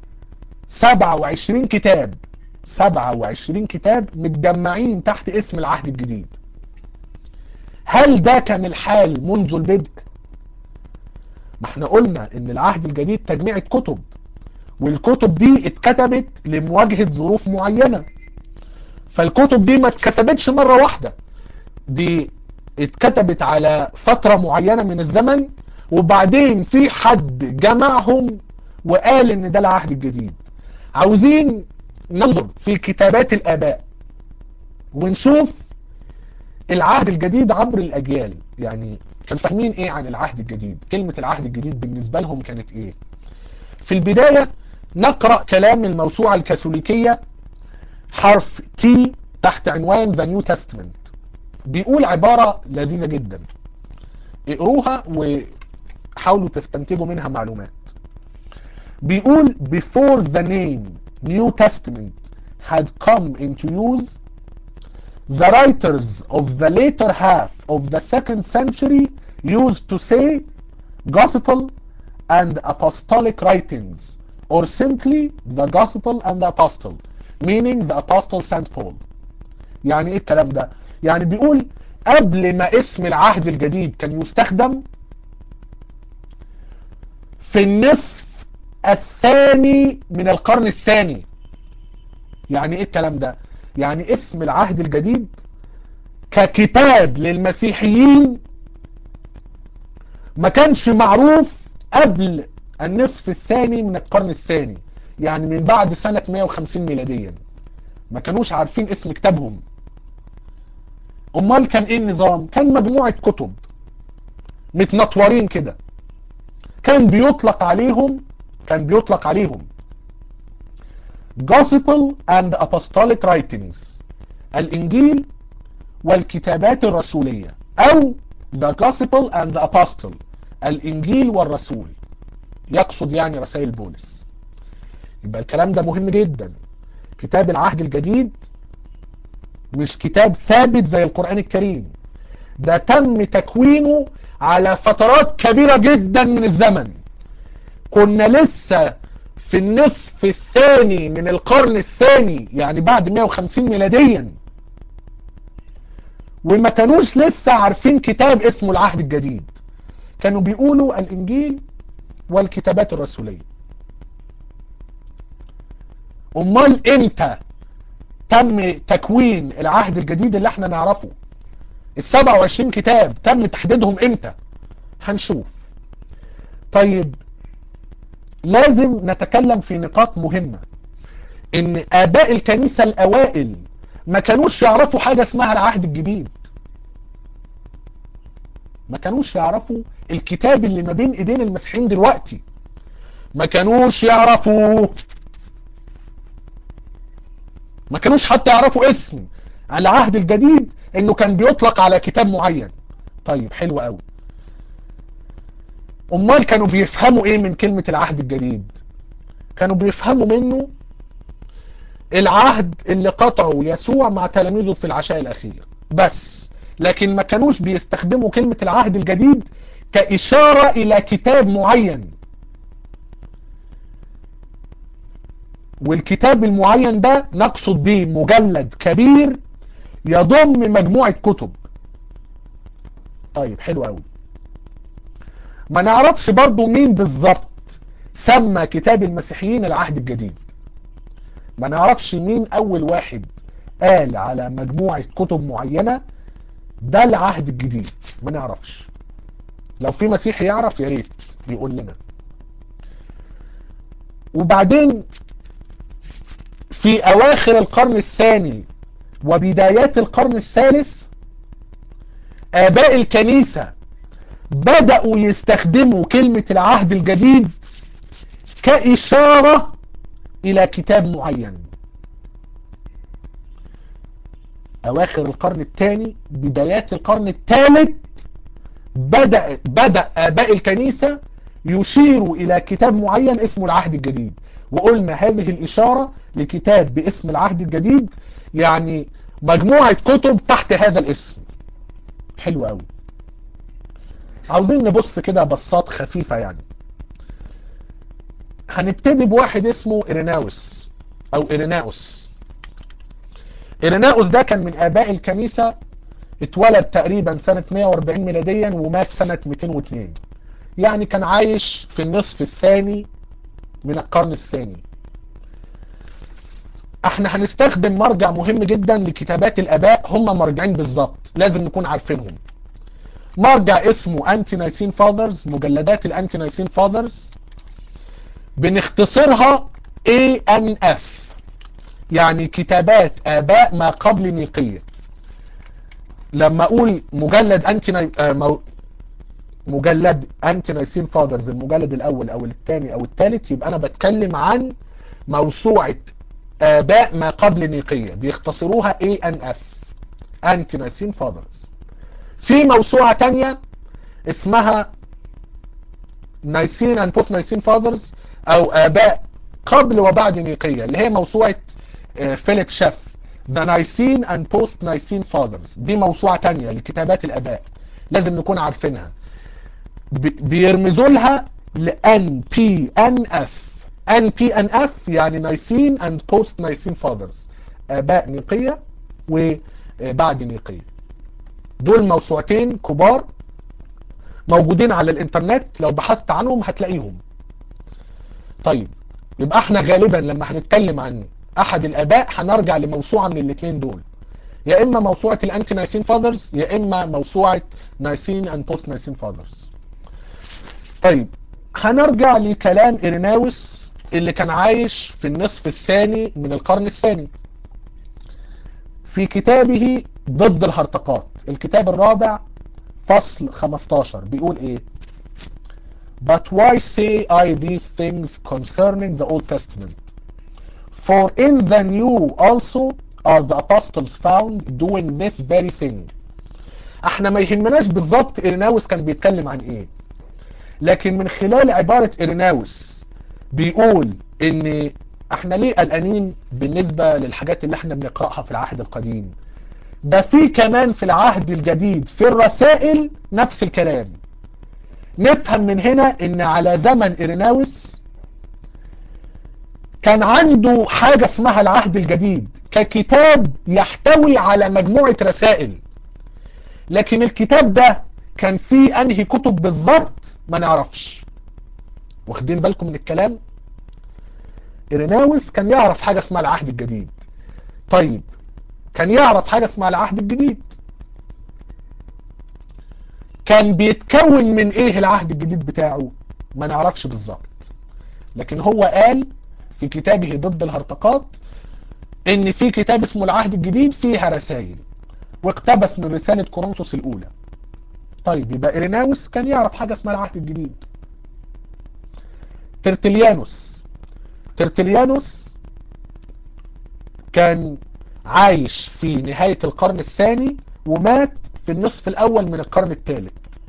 27 كتاب 27 كتاب متجمعين تحت اسم العهد الجديد هل ده كان الحال منذ البدء ما احنا قلنا ان العهد الجديد تجميع كتب والكتب دي اتكتبت لمواجهة ظروف معينة فالكتب دي ما اتكتبتش مرة واحدة دي اتكتبت على فترة معينة من الزمن وبعدين في حد جمعهم وقال ان ده العهد الجديد عاوزين ننظر في كتابات الآباء ونشوف العهد الجديد عبر الأجيال يعني كانوا فاهمين ايه عن العهد الجديد كلمة العهد الجديد بالنسبة لهم كانت ايه في البداية نقرأ كلام الموسوعة الكاثوليكية حرف تي تحت عنوان The New Testament بيقول عبارة لذيذة جدا اقروها وحاولوا تستنتجوا منها معلومات بيقول before the name New Testament had come into use the writers of the later half of the second century used to say gospel and apostolic writings or simply the gospel and the apostle meaning the apostle St. Paul يعني ايه الكلام ده يعني بيقول قبل ما اسم العهد الجديد كان يستخدم في النصف الثاني من القرن الثاني يعني ايه الكلام ده يعني اسم العهد الجديد ككتاب للمسيحيين ما كانش معروف قبل النصف الثاني من القرن الثاني يعني من بعد سنة 150 ميلاديا ما كانوش عارفين اسم كتابهم امال كان ايه النظام كان مجموعة كتب متنطورين كده كان بيطلق عليهم كان بيطلق عليهم Gospel and Apostolic Writings الإنجيل والكتابات الرسولية أو The Gospel and the Apostle الإنجيل والرسول يقصد يعني رسائل بولس يبقى الكلام ده مهم جدا كتاب العهد الجديد مش كتاب ثابت زي القرآن الكريم ده تم تكوينه على فترات كبيرة جدا من الزمن كنا لسه في النصف الثاني من القرن الثاني يعني بعد 150 ميلاديا وما كانوش لسه عارفين كتاب اسمه العهد الجديد كانوا بيقولوا الانجيل والكتابات الرسولية امال امتى تم تكوين العهد الجديد اللي احنا نعرفه ال 27 كتاب تم تحديدهم امتى هنشوف طيب لازم نتكلم في نقاط مهمة ان اباء الكنيسة الاوائل ما كانوش يعرفوا حاجة اسمها العهد الجديد ما كانوش يعرفوا الكتاب اللي ما بين ايدين المسيحيين دلوقتي ما كانوش يعرفوا ما كانوش حتى يعرفوا اسم العهد الجديد انه كان بيطلق على كتاب معين طيب حلو قوي امال كانوا بيفهموا ايه من كلمة العهد الجديد كانوا بيفهموا منه العهد اللي قطعه يسوع مع تلاميذه في العشاء الاخير بس لكن ما كانوش بيستخدموا كلمة العهد الجديد كإشارة إلى كتاب معين والكتاب المعين ده نقصد به مجلد كبير يضم مجموعة كتب طيب حلو قوي ما نعرفش برضو مين بالظبط سمى كتاب المسيحيين العهد الجديد ما نعرفش مين اول واحد قال على مجموعة كتب معينة ده العهد الجديد ما نعرفش لو في مسيحي يعرف يا ريت يقول لنا وبعدين في اواخر القرن الثاني وبدايات القرن الثالث اباء الكنيسة بدأوا يستخدموا كلمة العهد الجديد كإشارة إلى كتاب معين أواخر القرن الثاني بدايات القرن الثالث بدأ, بدأ آباء الكنيسة يشيروا إلى كتاب معين اسمه العهد الجديد وقلنا هذه الإشارة لكتاب باسم العهد الجديد يعني مجموعة كتب تحت هذا الاسم حلو قوي عاوزين نبص كده بصات خفيفة يعني هنبتدي بواحد اسمه إريناوس أو إريناوس إريناوس ده كان من آباء الكنيسة اتولد تقريبا سنة 140 ميلاديا ومات سنة 202 يعني كان عايش في النصف الثاني من القرن الثاني احنا هنستخدم مرجع مهم جدا لكتابات الاباء هم مرجعين بالظبط لازم نكون عارفينهم مرجع اسمه انتي نايسين فاذرز مجلدات الانتي نايسين فاذرز بنختصرها ANF يعني كتابات اباء ما قبل نيقية لما اقول مجلد انتي ناي... آه مجلد انتي نايسين فاذرز المجلد الاول او الثاني او الثالث يبقى انا بتكلم عن موسوعة اباء ما قبل نيقية بيختصروها ANF انتي نايسين فاذرز في موسوعة تانية اسمها نايسين اند بوست نايسين فاذرز او اباء قبل وبعد نيقية اللي هي موسوعة فيليب شاف ذا نايسين اند بوست نايسين فاذرز دي موسوعة تانية لكتابات الاباء لازم نكون عارفينها بيرمزوا لها لان بي ان اف ان بي ان اف يعني نايسين اند بوست نايسين فاذرز اباء نيقية وبعد نيقية دول موسوعتين كبار موجودين على الانترنت لو بحثت عنهم هتلاقيهم طيب يبقى احنا غالبا لما هنتكلم عن احد الاباء هنرجع لموسوعة من الاثنين دول يا اما موسوعة الانتي نايسين فاذرز يا اما موسوعة نايسين اند بوست نايسين فاذرز طيب هنرجع لكلام إريناوس اللي كان عايش في النصف الثاني من القرن الثاني في كتابه ضد الهرطقات الكتاب الرابع فصل 15 بيقول ايه But why say I these things concerning the Old Testament? For in the New also are the apostles found doing this very thing. احنا ما يهمناش بالظبط إريناوس كان بيتكلم عن ايه لكن من خلال عبارة إريناوس بيقول ان احنا ليه قلقانين بالنسبة للحاجات اللي احنا بنقرأها في العهد القديم ده في كمان في العهد الجديد في الرسائل نفس الكلام نفهم من هنا ان على زمن إريناوس كان عنده حاجة اسمها العهد الجديد ككتاب يحتوي على مجموعة رسائل لكن الكتاب ده كان فيه انهي كتب بالظبط ما نعرفش واخدين بالكم من الكلام إريناوس كان يعرف حاجة اسمها العهد الجديد طيب كان يعرف حاجة اسمها العهد الجديد كان بيتكون من ايه العهد الجديد بتاعه ما نعرفش بالظبط لكن هو قال في كتابه ضد الهرطقات ان في كتاب اسمه العهد الجديد فيها رسائل واقتبس من رسالة كورنثوس الاولى طيب يبقى إريناوس كان يعرف حاجة اسمها العهد الجديد ترتليانوس ترتليانوس كان عايش في نهاية القرن الثاني ومات في النصف الأول من القرن الثالث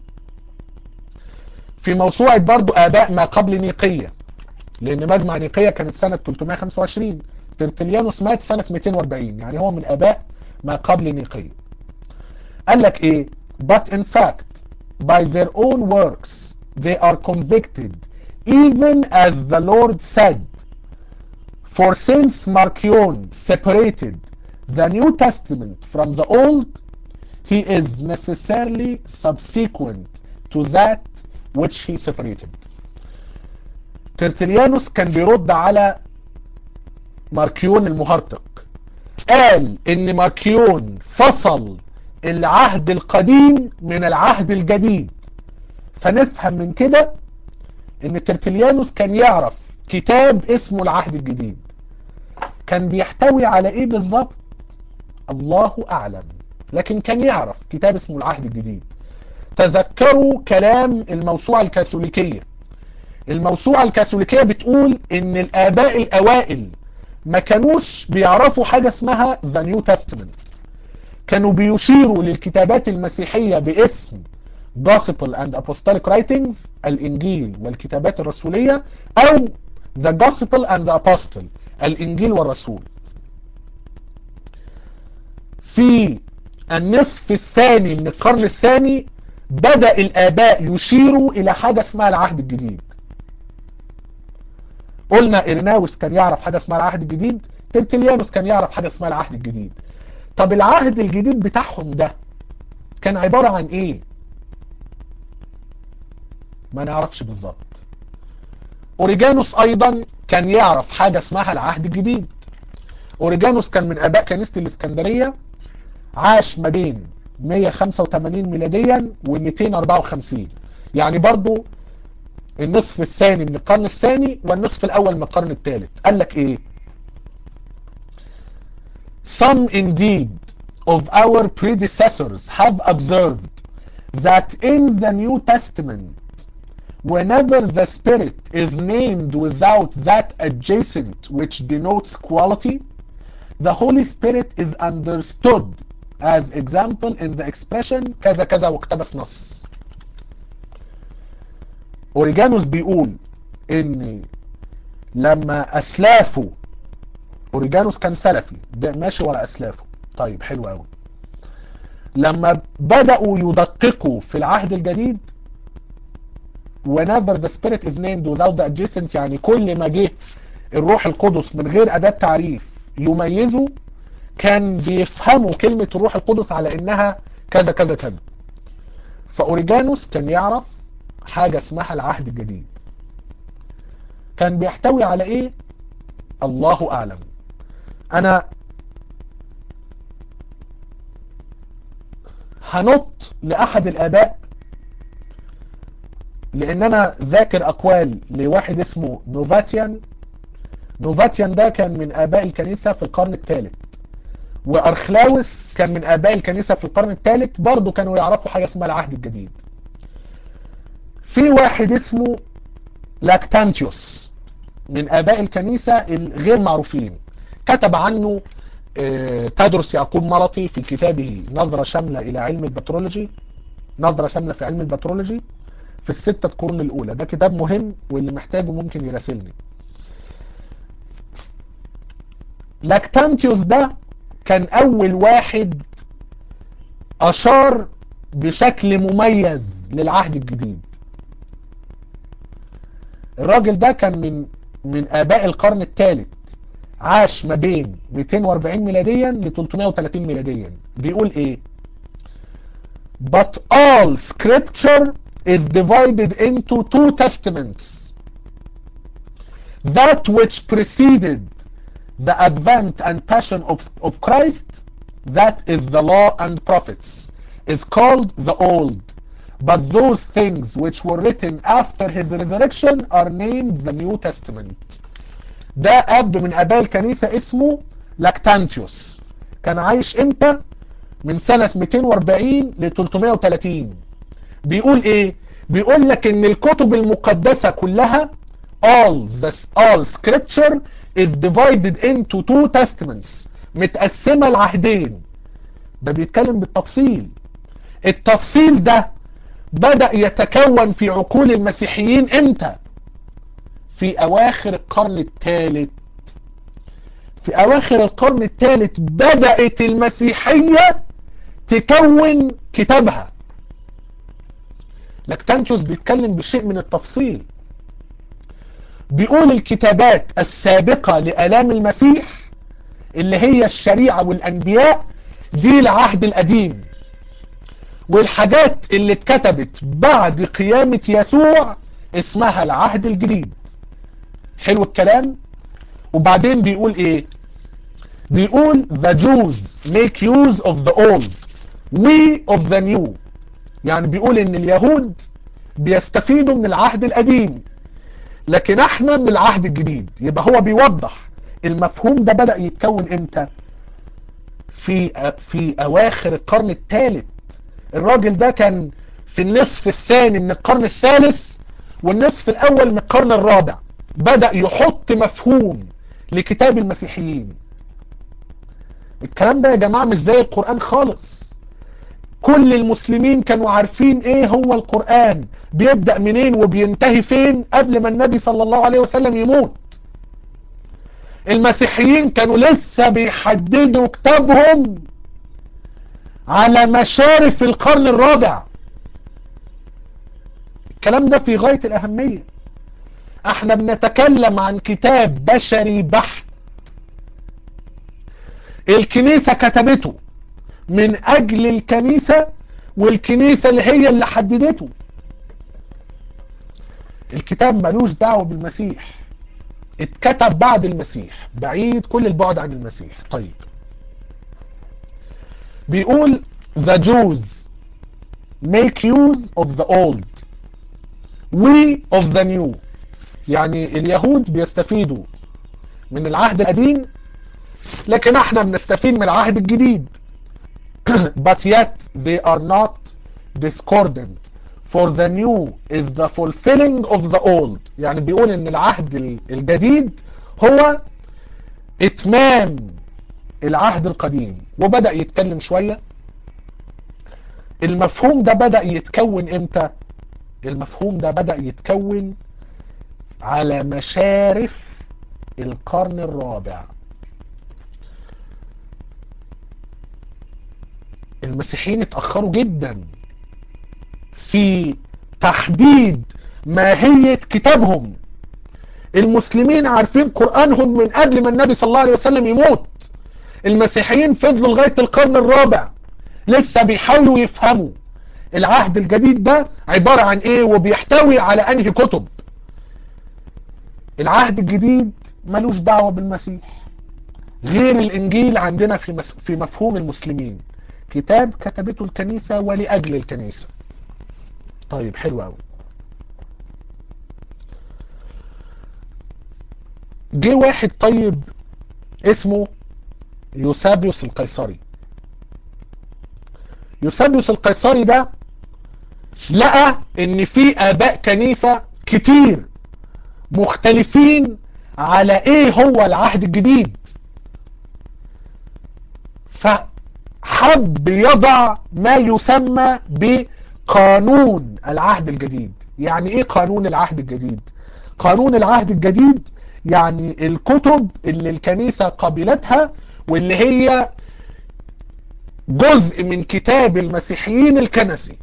في موسوعة برضو آباء ما قبل نيقية لأن مجمع نيقية كانت سنة 325 ترتليانوس مات سنة 240 يعني هو من آباء ما قبل نيقية قال لك إيه But in fact, by their own works, they are convicted, even as the Lord said. For since Marcion separated the New Testament from the Old, he is necessarily subsequent to that which he separated. ترتليانوس كان بيرد على ماركيون المهرطق قال ان ماركيون فصل العهد القديم من العهد الجديد فنفهم من كده ان ترتليانوس كان يعرف كتاب اسمه العهد الجديد كان بيحتوي على ايه بالظبط الله اعلم لكن كان يعرف كتاب اسمه العهد الجديد تذكروا كلام الموسوعة الكاثوليكية الموسوعة الكاثوليكية بتقول ان الاباء الاوائل ما كانوش بيعرفوا حاجة اسمها The New Testament كانوا بيشيروا للكتابات المسيحية باسم Gospel and Apostolic Writings الإنجيل والكتابات الرسولية أو The Gospel and the Apostle الإنجيل والرسول في النصف الثاني من القرن الثاني بدأ الآباء يشيروا إلى حاجة اسمها العهد الجديد قلنا إرناوس كان يعرف حاجة اسمها العهد الجديد ترتليانوس كان يعرف حاجة اسمها العهد الجديد طب العهد الجديد بتاعهم ده كان عبارة عن ايه ما نعرفش بالظبط اوريجانوس ايضا كان يعرف حاجة اسمها العهد الجديد اوريجانوس كان من اباء كنيسة الاسكندرية عاش ما بين 185 ميلاديا و 254 يعني برضو النصف الثاني من القرن الثاني والنصف الاول من القرن الثالث قال لك ايه Some indeed of our predecessors have observed that in the New Testament, whenever the Spirit is named without that adjacent which denotes quality, the Holy Spirit is understood as example in the expression كذا كذا واقتبس نص. أوريجانوس بيقول إن لما أسلافه اوريجانوس كان سلفي ماشي ورا اسلافه طيب حلو قوي لما بدأوا يدققوا في العهد الجديد whenever the spirit is named without the adjacent يعني كل ما جه الروح القدس من غير أداة تعريف يميزه كان بيفهموا كلمة الروح القدس على انها كذا كذا كذا فاوريجانوس كان يعرف حاجة اسمها العهد الجديد كان بيحتوي على ايه الله اعلم انا هنط لاحد الاباء لان انا ذاكر اقوال لواحد اسمه نوفاتيان نوفاتيان ده كان من اباء الكنيسة في القرن الثالث وارخلاوس كان من اباء الكنيسة في القرن الثالث برضو كانوا يعرفوا حاجة اسمها العهد الجديد في واحد اسمه لاكتانتيوس من اباء الكنيسة الغير معروفين كتب عنه تدرس يعقوب مرطي في كتابه نظرة شاملة الى علم البترولوجي نظرة شاملة في علم البترولوجي في الستة قرون الاولى ده كتاب مهم واللي محتاجه ممكن يراسلني لاكتانتيوس ده كان اول واحد اشار بشكل مميز للعهد الجديد الراجل ده كان من من اباء القرن الثالث عاش ما بين 240 ميلاديا ل 330 ميلاديا بيقول ايه but all scripture is divided into two testaments that which preceded the advent and passion of, of Christ that is the law and prophets is called the old but those things which were written after his resurrection are named the New Testament ده اب من اباء الكنيسة اسمه لاكتانتيوس كان عايش امتى من سنة 240 ل 330 بيقول ايه بيقول لك ان الكتب المقدسة كلها all this all scripture is divided into two testaments متقسمة لعهدين ده بيتكلم بالتفصيل التفصيل ده بدأ يتكون في عقول المسيحيين امتى في اواخر القرن الثالث في اواخر القرن الثالث بدأت المسيحية تكون كتابها لاكتانتيوس بيتكلم بشيء من التفصيل بيقول الكتابات السابقة لآلام المسيح اللي هي الشريعة والأنبياء دي العهد القديم والحاجات اللي اتكتبت بعد قيامة يسوع اسمها العهد الجديد حلو الكلام وبعدين بيقول ايه بيقول the Jews make use of the old we of the new يعني بيقول ان اليهود بيستفيدوا من العهد القديم لكن احنا من العهد الجديد يبقى هو بيوضح المفهوم ده بدأ يتكون امتى في في اواخر القرن الثالث الراجل ده كان في النصف الثاني من القرن الثالث والنصف الاول من القرن الرابع بدأ يحط مفهوم لكتاب المسيحيين الكلام ده يا جماعة مش زي القرآن خالص كل المسلمين كانوا عارفين ايه هو القرآن بيبدأ منين وبينتهي فين قبل ما النبي صلى الله عليه وسلم يموت المسيحيين كانوا لسه بيحددوا كتابهم على مشارف القرن الرابع الكلام ده في غاية الأهمية احنا بنتكلم عن كتاب بشري بحت الكنيسة كتبته من اجل الكنيسة والكنيسة اللي هي اللي حددته الكتاب ملوش دعوة بالمسيح اتكتب بعد المسيح بعيد كل البعد عن المسيح طيب بيقول the Jews make use of the old we of the new يعني اليهود بيستفيدوا من العهد القديم لكن احنا بنستفيد من العهد الجديد but yet they are not discordant for the new is the fulfilling of the old يعني بيقول ان العهد الجديد هو اتمام العهد القديم وبدأ يتكلم شوية المفهوم ده بدأ يتكون امتى المفهوم ده بدأ يتكون على مشارف القرن الرابع المسيحيين اتأخروا جدا في تحديد ماهية كتابهم المسلمين عارفين قرآنهم من قبل ما النبي صلى الله عليه وسلم يموت المسيحيين فضلوا لغاية القرن الرابع لسه بيحاولوا يفهموا العهد الجديد ده عبارة عن ايه وبيحتوي على انهي كتب العهد الجديد ملوش دعوة بالمسيح غير الانجيل عندنا في مس... في مفهوم المسلمين كتاب كتبته الكنيسة ولأجل الكنيسة طيب حلو قوي جه واحد طيب اسمه يوسابيوس القيصري يوسابيوس القيصري ده لقى ان في اباء كنيسة كتير مختلفين على ايه هو العهد الجديد فحب يضع ما يسمى بقانون العهد الجديد يعني ايه قانون العهد الجديد قانون العهد الجديد يعني الكتب اللي الكنيسة قبلتها واللي هي جزء من كتاب المسيحيين الكنسي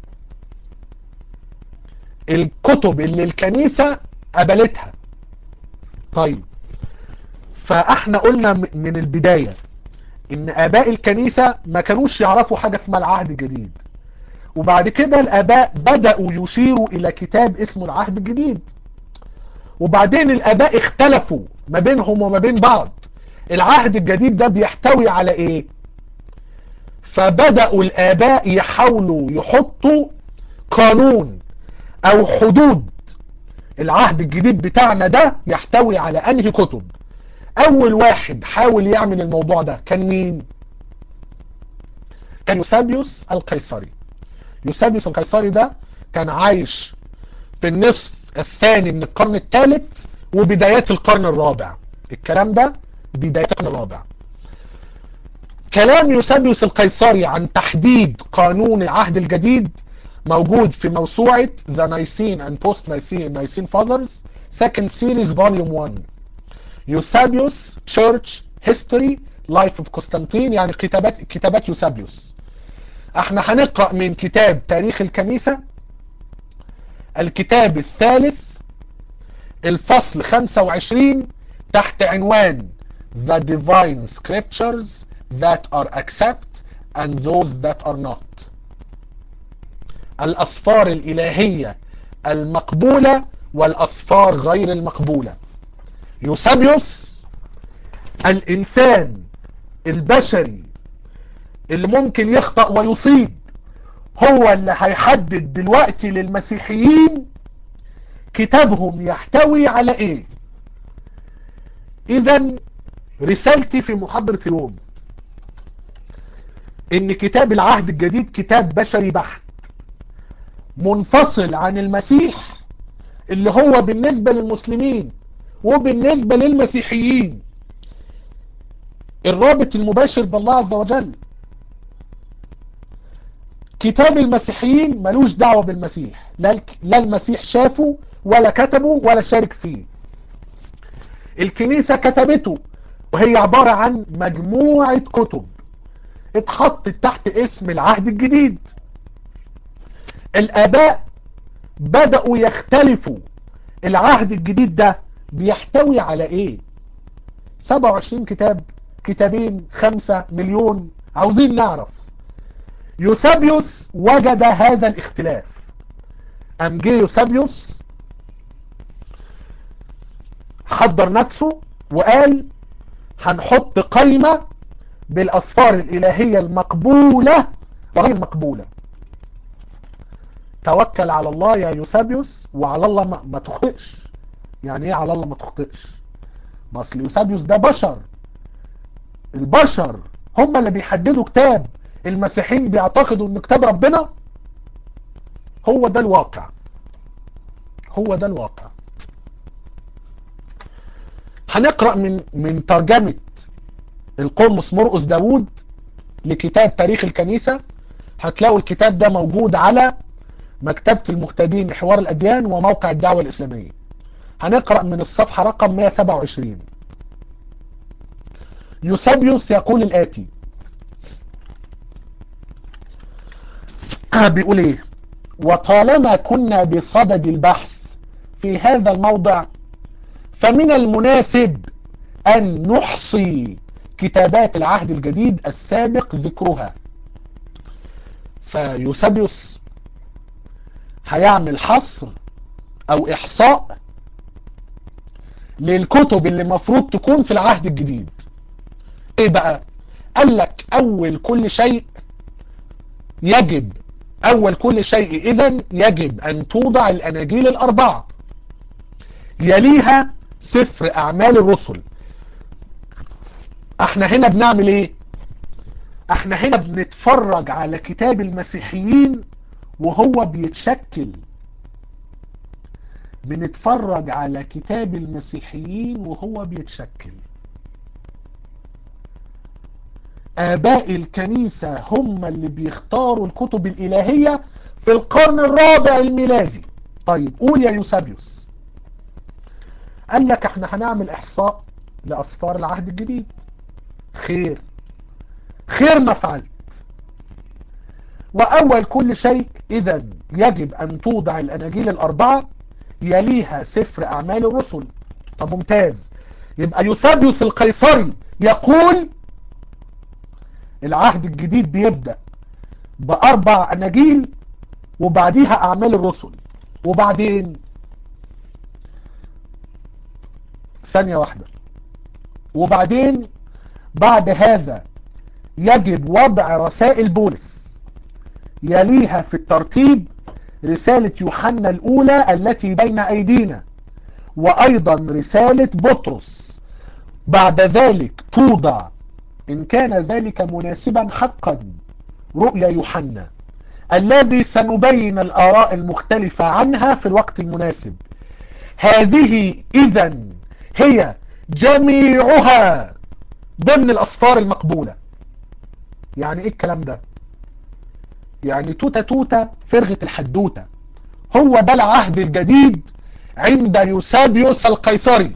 الكتب اللي الكنيسة قبلتها طيب فاحنا قلنا من البداية ان اباء الكنيسة ما كانوش يعرفوا حاجة اسمها العهد الجديد وبعد كده الاباء بدأوا يشيروا الى كتاب اسمه العهد الجديد وبعدين الاباء اختلفوا ما بينهم وما بين بعض العهد الجديد ده بيحتوي على ايه فبدأوا الاباء يحاولوا يحطوا قانون او حدود العهد الجديد بتاعنا ده يحتوي على انهي كتب اول واحد حاول يعمل الموضوع ده كان مين كان يوسابيوس القيصري يوسابيوس القيصري ده كان عايش في النصف الثاني من القرن الثالث وبدايات القرن الرابع الكلام ده بدايات القرن الرابع كلام يوسابيوس القيصري عن تحديد قانون العهد الجديد موجود في موسوعة The Nicene and Post Nicene Nicene Fathers Second Series Volume 1 يوسابيوس Church History Life of Constantine يعني كتابات كتابات يوسابيوس احنا هنقرأ من كتاب تاريخ الكنيسة الكتاب الثالث الفصل 25 تحت عنوان The Divine Scriptures that are accept and those that are not الأصفار الإلهية المقبولة والأصفار غير المقبولة يوسابيوس الإنسان البشري اللي ممكن يخطأ ويصيب هو اللي هيحدد دلوقتي للمسيحيين كتابهم يحتوي على ايه اذا رسالتي في محاضرة اليوم ان كتاب العهد الجديد كتاب بشري بحت منفصل عن المسيح اللي هو بالنسبة للمسلمين وبالنسبة للمسيحيين الرابط المباشر بالله عز وجل كتاب المسيحيين ملوش دعوة بالمسيح لا المسيح شافه ولا كتبه ولا شارك فيه الكنيسة كتبته وهي عبارة عن مجموعة كتب اتحطت تحت اسم العهد الجديد الآباء بدأوا يختلفوا العهد الجديد ده بيحتوي على ايه 27 كتاب كتابين خمسة مليون عاوزين نعرف يوسابيوس وجد هذا الاختلاف أم جه يوسابيوس حضر نفسه وقال هنحط قائمة بالأسفار الإلهية المقبولة وغير المقبولة توكل على الله يا يوسابيوس وعلى الله ما, ما تخطئش يعني ايه على الله ما تخطئش ما اصل يوسابيوس ده بشر البشر هم اللي بيحددوا كتاب المسيحيين بيعتقدوا ان كتاب ربنا هو ده الواقع هو ده الواقع هنقرأ من من ترجمة القمص مرقس داوود لكتاب تاريخ الكنيسة هتلاقوا الكتاب ده موجود على مكتبة المهتدين حوار الأديان وموقع الدعوة الإسلامية هنقرأ من الصفحة رقم 127 يوسابيوس يقول الآتي بيقول ايه وطالما كنا بصدد البحث في هذا الموضع فمن المناسب أن نحصي كتابات العهد الجديد السابق ذكرها فيوسابيوس هيعمل حصر أو إحصاء للكتب اللي المفروض تكون في العهد الجديد ايه بقى قال لك اول كل شيء يجب اول كل شيء اذا يجب ان توضع الاناجيل الاربعة يليها سفر اعمال الرسل احنا هنا بنعمل ايه احنا هنا بنتفرج على كتاب المسيحيين وهو بيتشكل بنتفرج على كتاب المسيحيين وهو بيتشكل آباء الكنيسة هم اللي بيختاروا الكتب الإلهية في القرن الرابع الميلادي طيب قول يا يوسابيوس قال لك احنا هنعمل إحصاء لأسفار العهد الجديد خير خير ما فعلت وأول كل شيء إذا يجب أن توضع الأناجيل الأربعة يليها سفر أعمال الرسل طب ممتاز يبقى يوسابيوس القيصري يقول العهد الجديد بيبدأ بأربع أناجيل وبعديها أعمال الرسل وبعدين ثانية واحدة وبعدين بعد هذا يجب وضع رسائل بولس يليها في الترتيب رسالة يوحنا الأولى التي بين أيدينا وأيضا رسالة بطرس بعد ذلك توضع إن كان ذلك مناسبا حقا رؤيا يوحنا الذي سنبين الآراء المختلفة عنها في الوقت المناسب هذه إذا هي جميعها ضمن الأصفار المقبولة يعني إيه الكلام ده يعني توتة توتة فرغة الحدوتة هو ده العهد الجديد عند يوسابيوس القيصري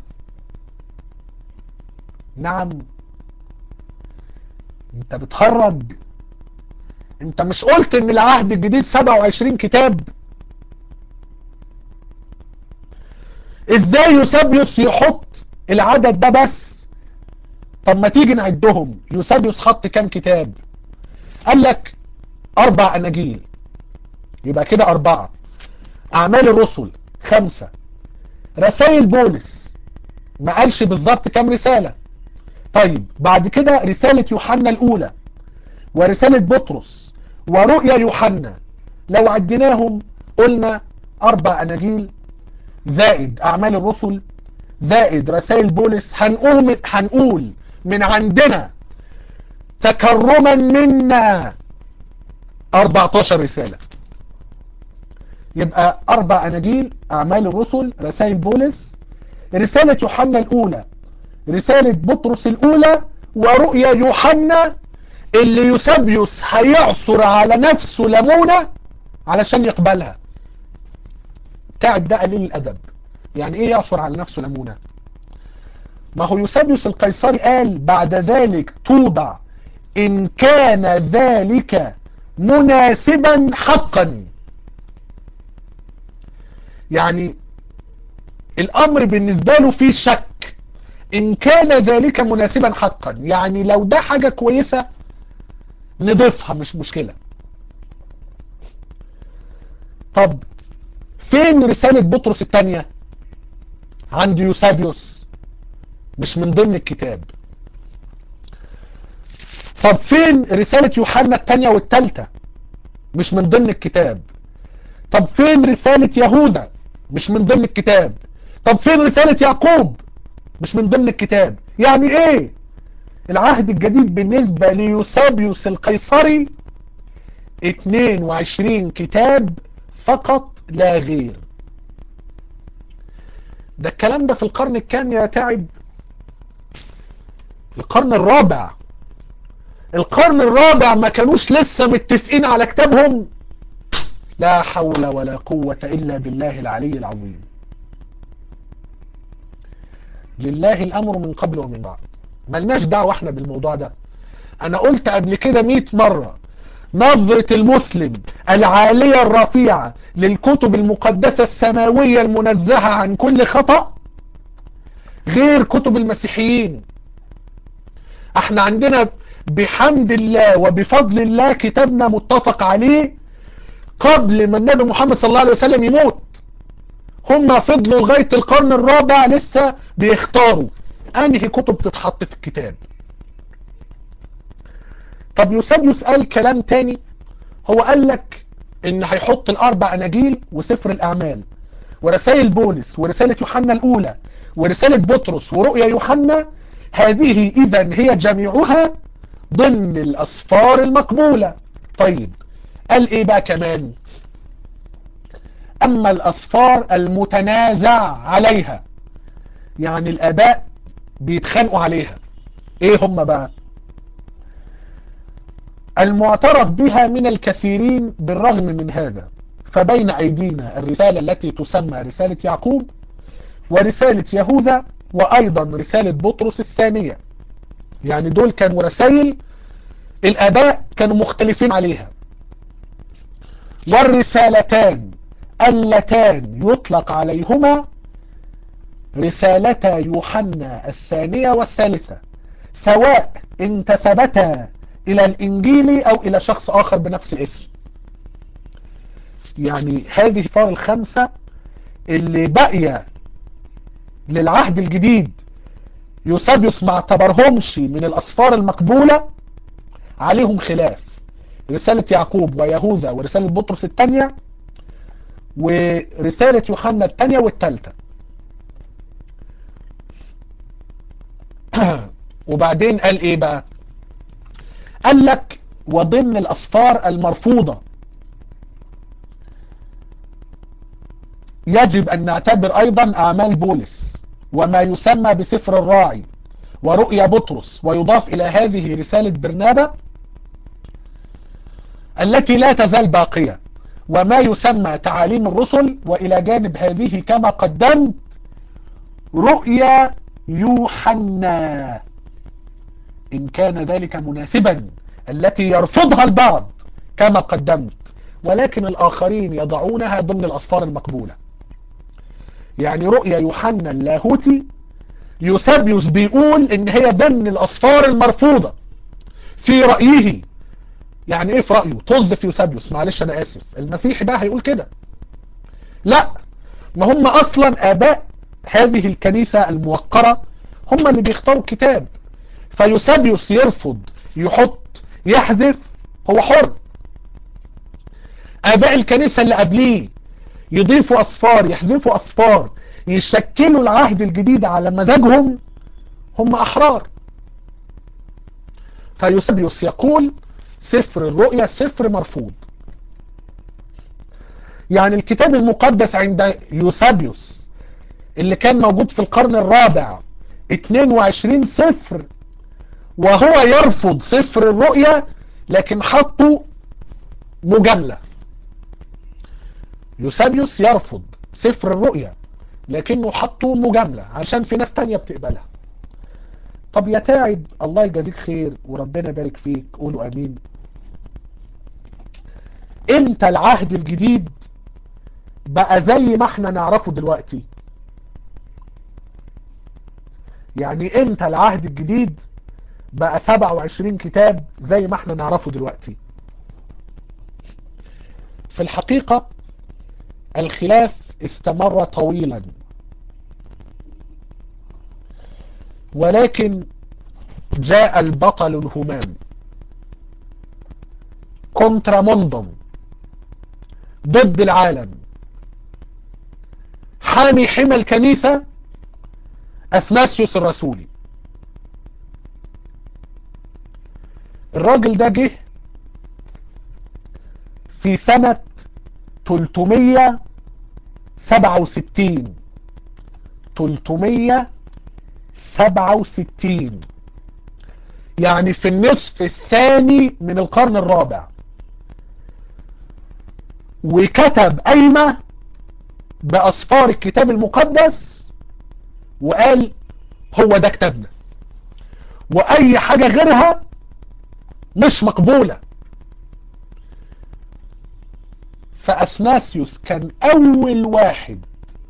نعم انت بتهرج انت مش قلت ان العهد الجديد 27 كتاب ازاي يوسابيوس يحط العدد ده بس طب ما تيجي نعدهم يوسابيوس حط كام كتاب قال لك اربع اناجيل يبقى كده اربعة اعمال الرسل خمسة رسائل بولس ما قالش بالظبط كام رسالة طيب بعد كده رسالة يوحنا الاولى ورسالة بطرس ورؤيا يوحنا لو عديناهم قلنا اربع اناجيل زائد اعمال الرسل زائد رسائل بولس هنقول هنقول من عندنا تكرما منا 14 رسالة يبقى اربع اناجيل اعمال الرسل رسائل بولس رسالة يوحنا الاولى رسالة بطرس الاولى ورؤيا يوحنا اللي يوسابيوس هيعصر على نفسه ليمونة علشان يقبلها بتاعت ده قليل الادب يعني ايه يعصر على نفسه ليمونة ما هو يوسابيوس القيصري قال بعد ذلك توضع ان كان ذلك مناسبا حقا يعني الامر بالنسبة له فيه شك ان كان ذلك مناسبا حقا يعني لو ده حاجة كويسة نضيفها مش مشكلة طب فين رسالة بطرس الثانية عند يوسابيوس مش من ضمن الكتاب طب فين رسالة يوحنا الثانية والثالثة مش من ضمن الكتاب طب فين رسالة يهوذا مش من ضمن الكتاب طب فين رسالة يعقوب مش من ضمن الكتاب يعني ايه العهد الجديد بالنسبة ليوسابيوس القيصري 22 كتاب فقط لا غير ده الكلام ده في القرن الكام يا تعب القرن الرابع القرن الرابع ما كانوش لسه متفقين على كتابهم لا حول ولا قوة إلا بالله العلي العظيم لله الأمر من قبل ومن بعد ملناش دعوة احنا بالموضوع ده انا قلت قبل كده 100 مرة نظرة المسلم العالية الرفيعة للكتب المقدسة السماوية المنزهة عن كل خطأ غير كتب المسيحيين احنا عندنا بحمد الله وبفضل الله كتابنا متفق عليه قبل ما النبي محمد صلى الله عليه وسلم يموت هم فضلوا لغاية القرن الرابع لسه بيختاروا انهي كتب تتحط في الكتاب طب يوسابيوس قال كلام تاني هو قال لك ان هيحط الاربع اناجيل وسفر الاعمال ورسائل بولس ورسالة يوحنا الاولى ورسالة بطرس ورؤيا يوحنا هذه اذا هي جميعها ضمن الاسفار المقبولة طيب قال ايه بقى كمان اما الاسفار المتنازع عليها يعني الاباء بيتخانقوا عليها ايه هم بقى المعترف بها من الكثيرين بالرغم من هذا فبين ايدينا الرسالة التي تسمى رسالة يعقوب ورسالة يهوذا وايضا رسالة بطرس الثانية يعني دول كانوا رسائل الاباء كانوا مختلفين عليها والرسالتان اللتان يطلق عليهما رسالتا يوحنا الثانية والثالثة سواء انتسبتا الى الانجيل او الى شخص اخر بنفس الاسم يعني هذه الفار الخمسة اللي باقية للعهد الجديد يوسابيوس ما اعتبرهمش من الاسفار المقبولة عليهم خلاف رسالة يعقوب ويهوذا ورسالة بطرس الثانية ورسالة يوحنا الثانية والثالثة وبعدين قال ايه بقى قال لك وضمن الاسفار المرفوضة يجب ان نعتبر ايضا اعمال بولس وما يسمى بسفر الراعي ورؤيا بطرس ويضاف الى هذه رسالة برنابا التي لا تزال باقية وما يسمى تعاليم الرسل والى جانب هذه كما قدمت رؤيا يوحنا ان كان ذلك مناسبا التي يرفضها البعض كما قدمت ولكن الاخرين يضعونها ضمن الاسفار المقبولة يعني رؤيا يوحنا اللاهوتي يوسابيوس بيقول ان هي ضمن الاسفار المرفوضة في رأيه يعني ايه في رأيه طز في يوسابيوس معلش انا اسف المسيحي بقى هيقول كده لا ما هم اصلا اباء هذه الكنيسة الموقرة هم اللي بيختاروا الكتاب فيوسابيوس يرفض يحط يحذف هو حر اباء الكنيسة اللي قبليه يضيفوا اصفار يحذفوا اصفار يشكلوا العهد الجديد على مزاجهم هم احرار فيوسابيوس يقول سفر الرؤيا سفر مرفوض يعني الكتاب المقدس عند يوسابيوس اللي كان موجود في القرن الرابع 22 سفر وهو يرفض سفر الرؤيا لكن حطه مجاملة يوسابيوس يرفض سفر الرؤيا لكنه حطه مجاملة عشان في ناس تانية بتقبلها طب يا تاعب الله يجازيك خير وربنا يبارك فيك قولوا امين امتى العهد الجديد بقى زي ما احنا نعرفه دلوقتي يعني امتى العهد الجديد بقى 27 كتاب زي ما احنا نعرفه دلوقتي في الحقيقة الخلاف استمر طويلا ولكن جاء البطل الهمام كونتراموندوم ضد العالم حامي حمى الكنيسة اثناسيوس الرسولي الراجل ده جه في سنة 367 367 يعني في النصف الثاني من القرن الرابع وكتب قايمة بأسفار الكتاب المقدس وقال هو ده كتابنا وأي حاجة غيرها مش مقبولة فأثناسيوس كان أول واحد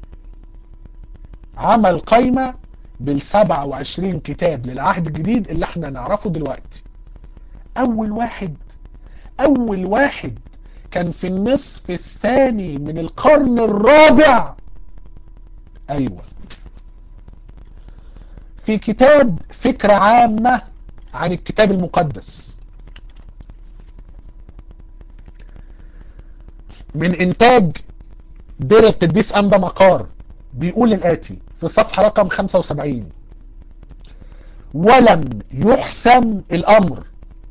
عمل قايمة بالسبع وعشرين كتاب للعهد الجديد اللي احنا نعرفه دلوقتي أول واحد أول واحد كان في النصف الثاني من القرن الرابع أيوة في كتاب فكرة عامة عن الكتاب المقدس من انتاج دير القديس انبا مقار بيقول الاتي في صفحة رقم 75 ولم يحسم الامر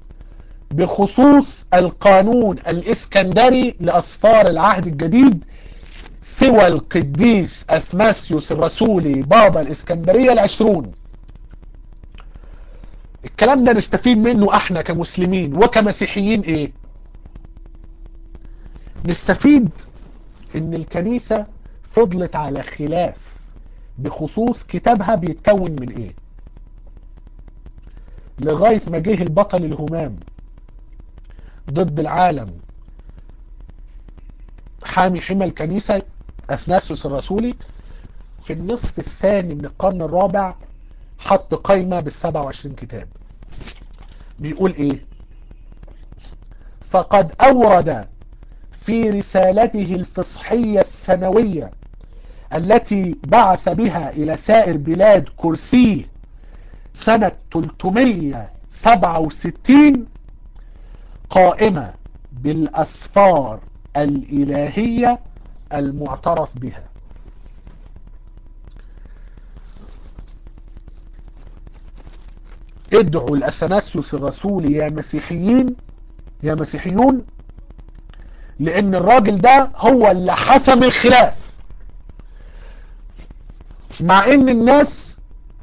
بخصوص القانون الاسكندري لاسفار العهد الجديد سوى القديس اثناسيوس الرسولي بابا الاسكندرية العشرون الكلام ده نستفيد منه احنا كمسلمين وكمسيحيين ايه نستفيد ان الكنيسة فضلت على خلاف بخصوص كتابها بيتكون من ايه لغاية ما جه البطل الهمام ضد العالم حامي حمى الكنيسة اثناسيوس الرسولي في النصف الثاني من القرن الرابع حط قائمة بالسبع وعشرين كتاب بيقول ايه فقد اورد في رسالته الفصحية السنوية التي بعث بها الى سائر بلاد كرسيه سنة 367 قائمة بالاسفار الالهية المعترف بها ادعوا الاثناسيوس الرسولي يا مسيحيين يا مسيحيون لان الراجل ده هو اللي حسم الخلاف مع ان الناس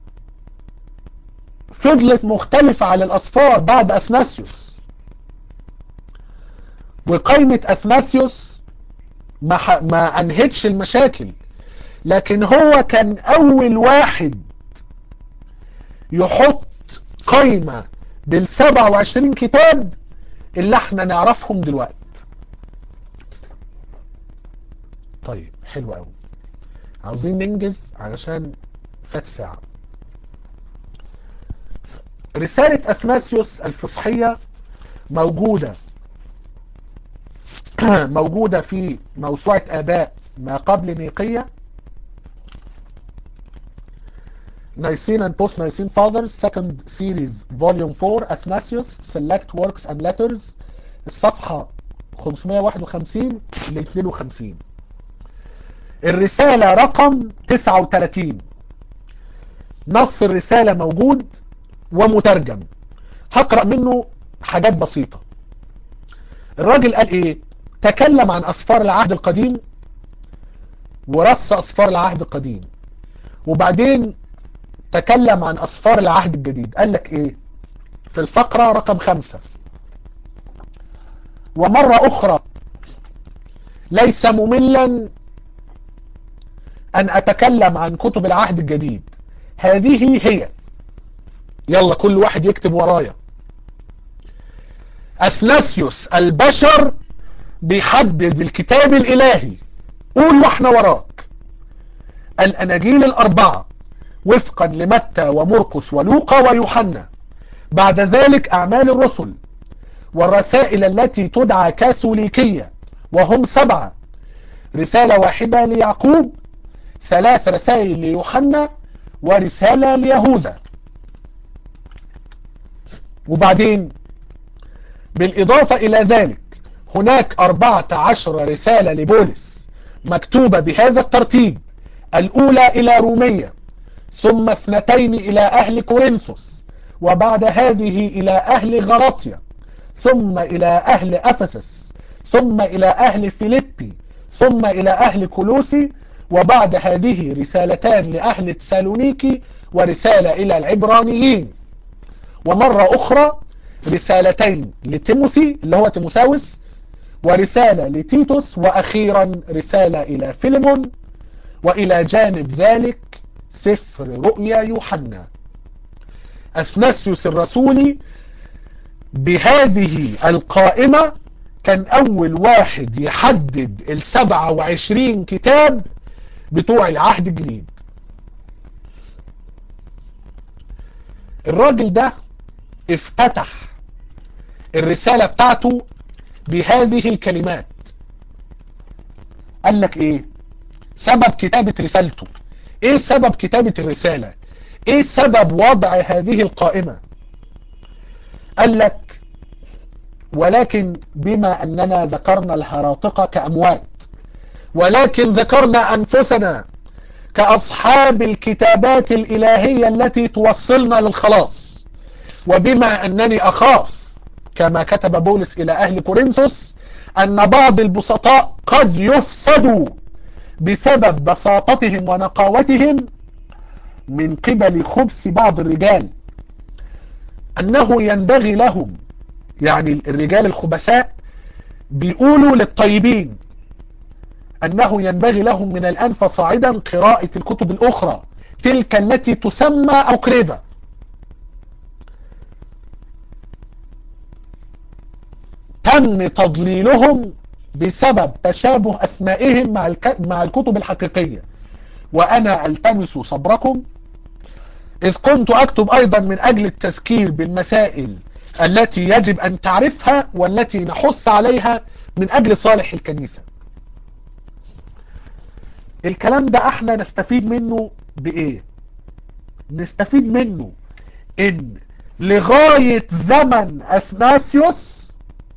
فضلت مختلفة على الاسفار بعد اثناسيوس وقائمة اثناسيوس ما, ح... ما انهتش المشاكل لكن هو كان اول واحد يحط قائمة بالسبع وعشرين كتاب اللي احنا نعرفهم دلوقتي طيب حلو قوي عاوزين ننجز علشان فات ساعة رسالة اثناسيوس الفصحية موجودة موجودة في موسوعة اباء ما قبل نيقية Nicene and Post-Nicene Fathers Second Series Volume 4 Athanasius Select Works and Letters الصفحة 551 ل 52 الرسالة رقم 39 نص الرسالة موجود ومترجم هقرأ منه حاجات بسيطة الراجل قال ايه تكلم عن أسفار العهد القديم ورص أسفار العهد القديم وبعدين تكلم عن أسفار العهد الجديد قال لك ايه في الفقرة رقم خمسة ومرة أخرى ليس مملا أن أتكلم عن كتب العهد الجديد هذه هي يلا كل واحد يكتب ورايا أثناسيوس البشر بيحدد الكتاب الإلهي قول واحنا وراك الأناجيل الأربعة وفقا لمتى ومرقس ولوقا ويوحنا بعد ذلك أعمال الرسل والرسائل التي تدعى كاثوليكية وهم سبعة رسالة واحدة ليعقوب ثلاث رسائل ليوحنا ورسالة ليهوذا وبعدين بالإضافة إلى ذلك هناك أربعة عشر رسالة لبولس مكتوبة بهذا الترتيب الأولى إلى رومية ثم اثنتين إلى أهل كورنثوس وبعد هذه إلى أهل غلطية ثم إلى أهل أفسس ثم إلى أهل فيليبي ثم إلى أهل كولوسي وبعد هذه رسالتان لأهل تسالونيكي ورسالة إلى العبرانيين ومرة أخرى رسالتين لتيموثي اللي هو تيموساوس ورسالة لتيتوس وأخيرا رسالة إلى فيليمون وإلى جانب ذلك سفر رؤيا يوحنا أثناسيوس الرسولي بهذه القائمة كان أول واحد يحدد السبعة وعشرين كتاب بتوع العهد الجديد الراجل ده افتتح الرسالة بتاعته بهذه الكلمات قال لك ايه سبب كتابة رسالته ايه سبب كتابة الرسالة ايه سبب وضع هذه القائمة قال لك ولكن بما أننا ذكرنا الهراطقة كأموات ولكن ذكرنا أنفسنا كأصحاب الكتابات الإلهية التي توصلنا للخلاص وبما أنني أخاف كما كتب بولس إلى أهل كورنثوس أن بعض البسطاء قد يفسدوا بسبب بساطتهم ونقاوتهم من قبل خبث بعض الرجال أنه ينبغي لهم يعني الرجال الخبثاء بيقولوا للطيبين أنه ينبغي لهم من الآن فصاعدا قراءة الكتب الأخرى تلك التي تسمى أوكريفا تم تضليلهم بسبب تشابه أسمائهم مع, الك... مع الكتب الحقيقية وأنا ألتمس صبركم إذ كنت أكتب أيضا من أجل التذكير بالمسائل التي يجب أن تعرفها والتي نحث عليها من أجل صالح الكنيسة الكلام ده احنا نستفيد منه بايه نستفيد منه ان لغاية زمن اثناسيوس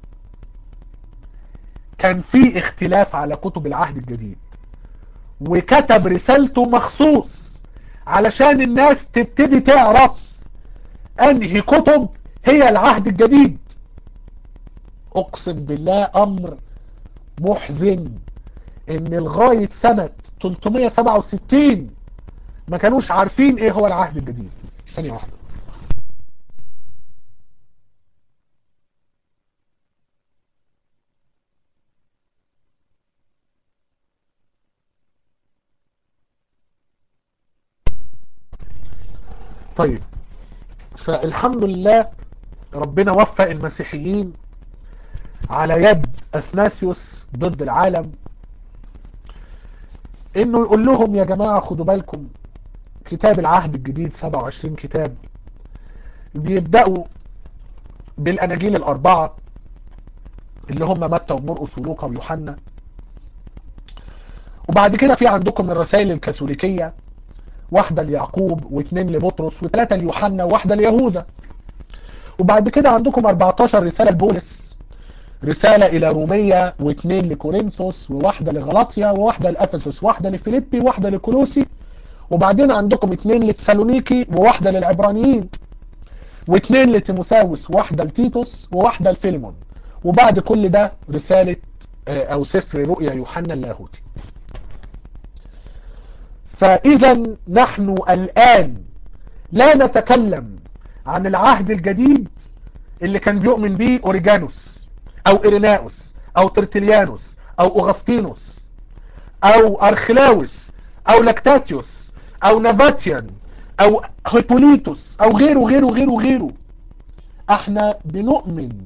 كان في اختلاف على كتب العهد الجديد وكتب رسالته مخصوص علشان الناس تبتدي تعرف انهي كتب هي العهد الجديد اقسم بالله امر محزن ان لغاية سنة 367 ما كانوش عارفين ايه هو العهد الجديد ثانية واحدة طيب فالحمد لله ربنا وفق المسيحيين على يد اثناسيوس ضد العالم انه يقول لهم يا جماعة خدوا بالكم كتاب العهد الجديد 27 كتاب بيبدأوا بالاناجيل الاربعة اللي هم متى ومرقس ولوقا ويوحنا وبعد كده في عندكم الرسائل الكاثوليكية واحدة ليعقوب واثنين لبطرس وثلاثة ليوحنا وواحدة ليهوذا وبعد كده عندكم 14 رسالة لبولس رسالة إلى رومية واثنين لكورنثوس وواحدة لغلاطيا وواحدة لأفسس واحدة لفيليبي واحدة لكولوسي وبعدين عندكم اثنين لتسالونيكي وواحدة للعبرانيين واثنين لتيموثاوس واحدة لتيتوس وواحدة لفيليمون وبعد كل ده رسالة أو سفر رؤيا يوحنا اللاهوتي فإذا نحن الآن لا نتكلم عن العهد الجديد اللي كان بيؤمن به أوريجانوس أو إيريناوس أو ترتليانوس أو أغسطينوس أو أرخلاوس أو لاكتاتيوس أو نافاتيان أو هيبوليتوس أو غيره غيره غيره غيره احنا بنؤمن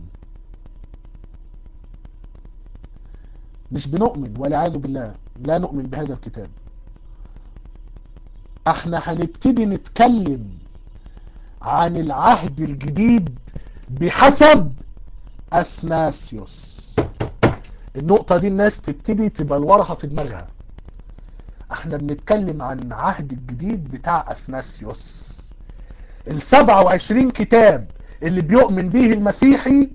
مش بنؤمن والعياذ بالله لا نؤمن بهذا الكتاب احنا هنبتدي نتكلم عن العهد الجديد بحسب اثناسيوس النقطة دي الناس تبتدي تبلورها في دماغها احنا بنتكلم عن عهد الجديد بتاع اثناسيوس ال 27 كتاب اللي بيؤمن به المسيحي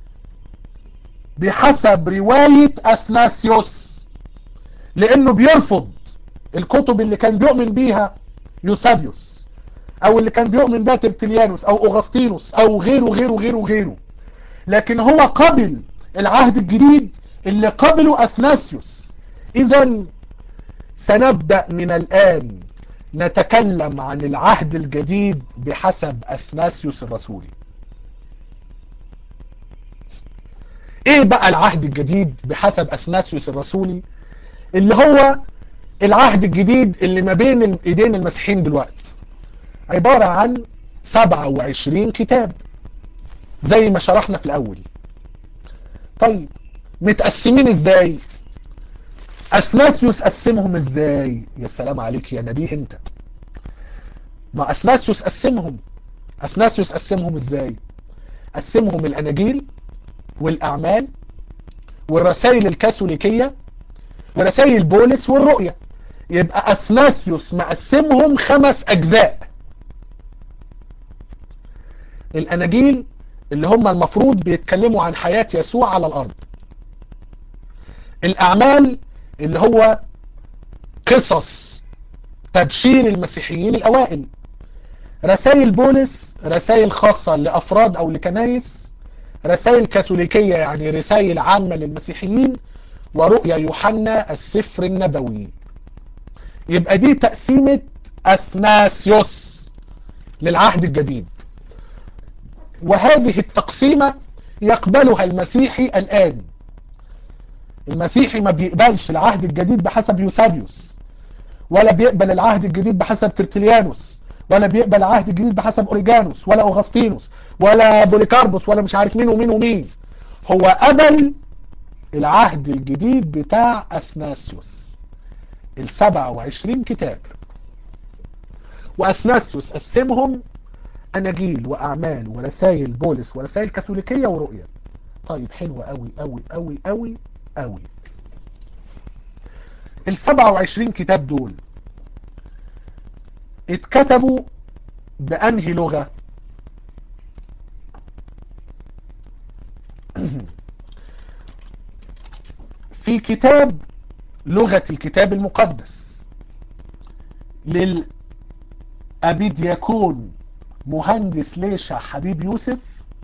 بحسب رواية اثناسيوس لانه بيرفض الكتب اللي كان بيؤمن بيها يوسابيوس او اللي كان بيؤمن بها ترتليانوس او اغسطينوس او غيره غيره غيره غيره لكن هو قبل العهد الجديد اللي قبله اثناسيوس اذا سنبدأ من الان نتكلم عن العهد الجديد بحسب اثناسيوس الرسولي ايه بقى العهد الجديد بحسب اثناسيوس الرسولي اللي هو العهد الجديد اللي ما بين ايدين المسيحيين دلوقتي عبارة عن 27 كتاب زي ما شرحنا في الاول طيب متقسمين ازاي اثناسيوس قسمهم ازاي يا سلام عليك يا نبيه انت ما اثناسيوس قسمهم اثناسيوس قسمهم ازاي قسمهم الاناجيل والاعمال والرسائل الكاثوليكية ورسائل بولس والرؤية يبقى اثناسيوس مقسمهم خمس اجزاء الاناجيل اللي هم المفروض بيتكلموا عن حياة يسوع على الأرض الأعمال اللي هو قصص تبشير المسيحيين الأوائل رسائل بولس رسائل خاصة لأفراد أو لكنايس رسائل كاثوليكية يعني رسائل عامة للمسيحيين ورؤيا يوحنا السفر النبوي يبقى دي تقسيمة أثناسيوس للعهد الجديد وهذه التقسيمة يقبلها المسيحي الآن المسيحي ما بيقبلش العهد الجديد بحسب يوسابيوس ولا بيقبل العهد الجديد بحسب ترتليانوس ولا بيقبل العهد الجديد بحسب اوريجانوس ولا اوغسطينوس ولا بوليكاربوس ولا مش عارف مين ومين ومين هو قبل العهد الجديد بتاع اثناسيوس ال 27 كتاب واثناسيوس قسمهم اناجيل واعمال ورسائل بولس ورسائل كاثوليكيه ورؤيه طيب حلوه قوي قوي قوي قوي قوي ال 27 كتاب دول اتكتبوا بأنهي لغة في كتاب لغة الكتاب المقدس للأبيدياكون مهندس ليشع حبيب يوسف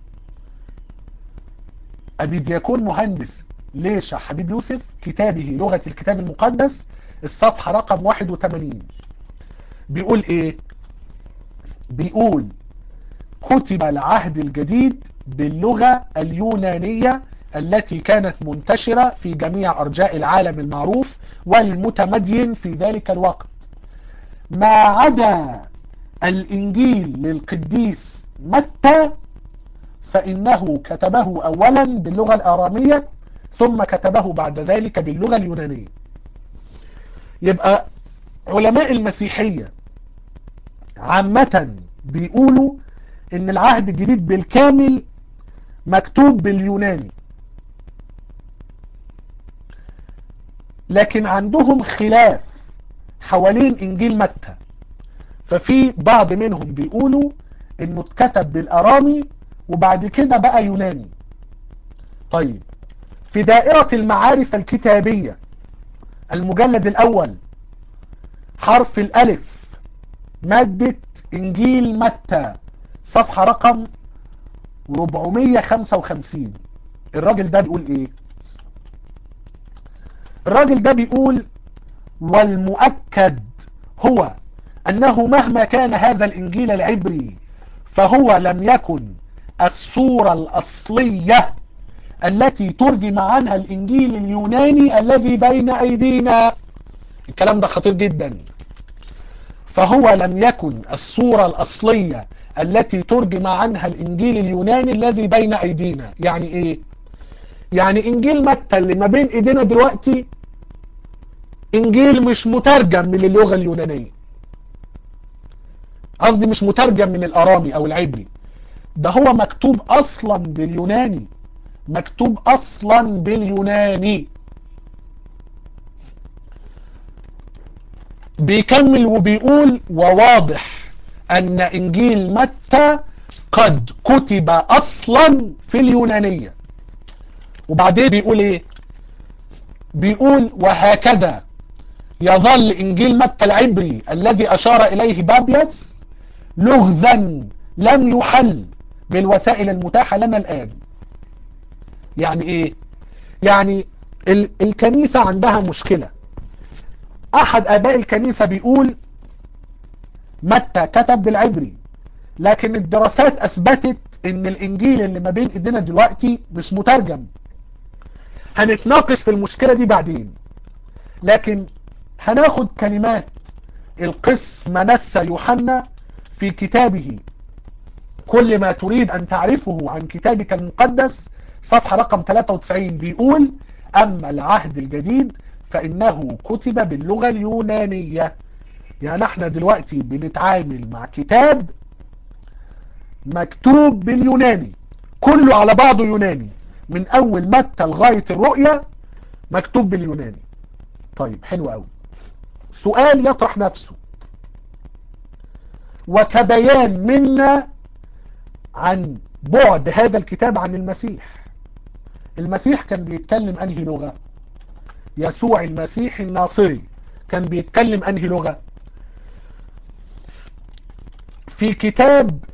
أبيدياكون مهندس ليشع حبيب يوسف كتابه لغة الكتاب المقدس الصفحة رقم 81 بيقول ايه بيقول كتب العهد الجديد باللغة اليونانية التي كانت منتشرة في جميع أرجاء العالم المعروف والمتمدين في ذلك الوقت ما عدا الإنجيل للقديس متى فإنه كتبه أولا باللغة الآرامية ثم كتبه بعد ذلك باللغة اليونانية يبقى علماء المسيحية عامة بيقولوا ان العهد الجديد بالكامل مكتوب باليوناني لكن عندهم خلاف حوالين انجيل متى ففي بعض منهم بيقولوا انه اتكتب بالارامي وبعد كده بقى يوناني طيب في دائرة المعارف الكتابية المجلد الاول حرف الالف مادة انجيل متى صفحة رقم 455 الراجل ده بيقول ايه الراجل ده بيقول والمؤكد هو انه مهما كان هذا الانجيل العبري فهو لم يكن الصورة الاصلية التي ترجم عنها الانجيل اليوناني الذي بين ايدينا الكلام ده خطير جدا فهو لم يكن الصورة الاصلية التي ترجم عنها الانجيل اليوناني الذي بين ايدينا يعني ايه يعني انجيل متى اللي ما بين ايدينا دلوقتي انجيل مش مترجم من اللغة اليونانية قصدي مش مترجم من الارامي او العبري ده هو مكتوب اصلا باليوناني مكتوب اصلا باليوناني بيكمل وبيقول وواضح ان انجيل متى قد كتب اصلا في اليونانية وبعدين بيقول ايه بيقول وهكذا يظل انجيل متى العبري الذي اشار اليه بابيس لغزا لم يحل بالوسائل المتاحة لنا الان يعني ايه يعني ال الكنيسة عندها مشكلة احد اباء الكنيسة بيقول متى كتب بالعبري لكن الدراسات اثبتت ان الانجيل اللي ما بين ايدينا دلوقتي مش مترجم هنتناقش في المشكلة دي بعدين لكن هناخد كلمات القس منسى يوحنا في كتابه كل ما تريد ان تعرفه عن كتابك المقدس صفحة رقم 93 بيقول اما العهد الجديد فانه كتب باللغة اليونانية يعني احنا دلوقتي بنتعامل مع كتاب مكتوب باليوناني كله على بعضه يوناني من اول متى لغاية الرؤية مكتوب باليوناني طيب حلو قوي سؤال يطرح نفسه وكبيان منا عن بعد هذا الكتاب عن المسيح المسيح كان بيتكلم انهي لغة يسوع المسيح الناصري كان بيتكلم انهي لغة في كتاب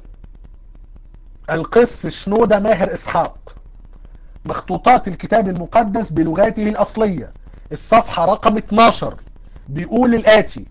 القس شنودة ماهر اسحاق مخطوطات الكتاب المقدس بلغاته الاصلية الصفحة رقم 12 بيقول الاتي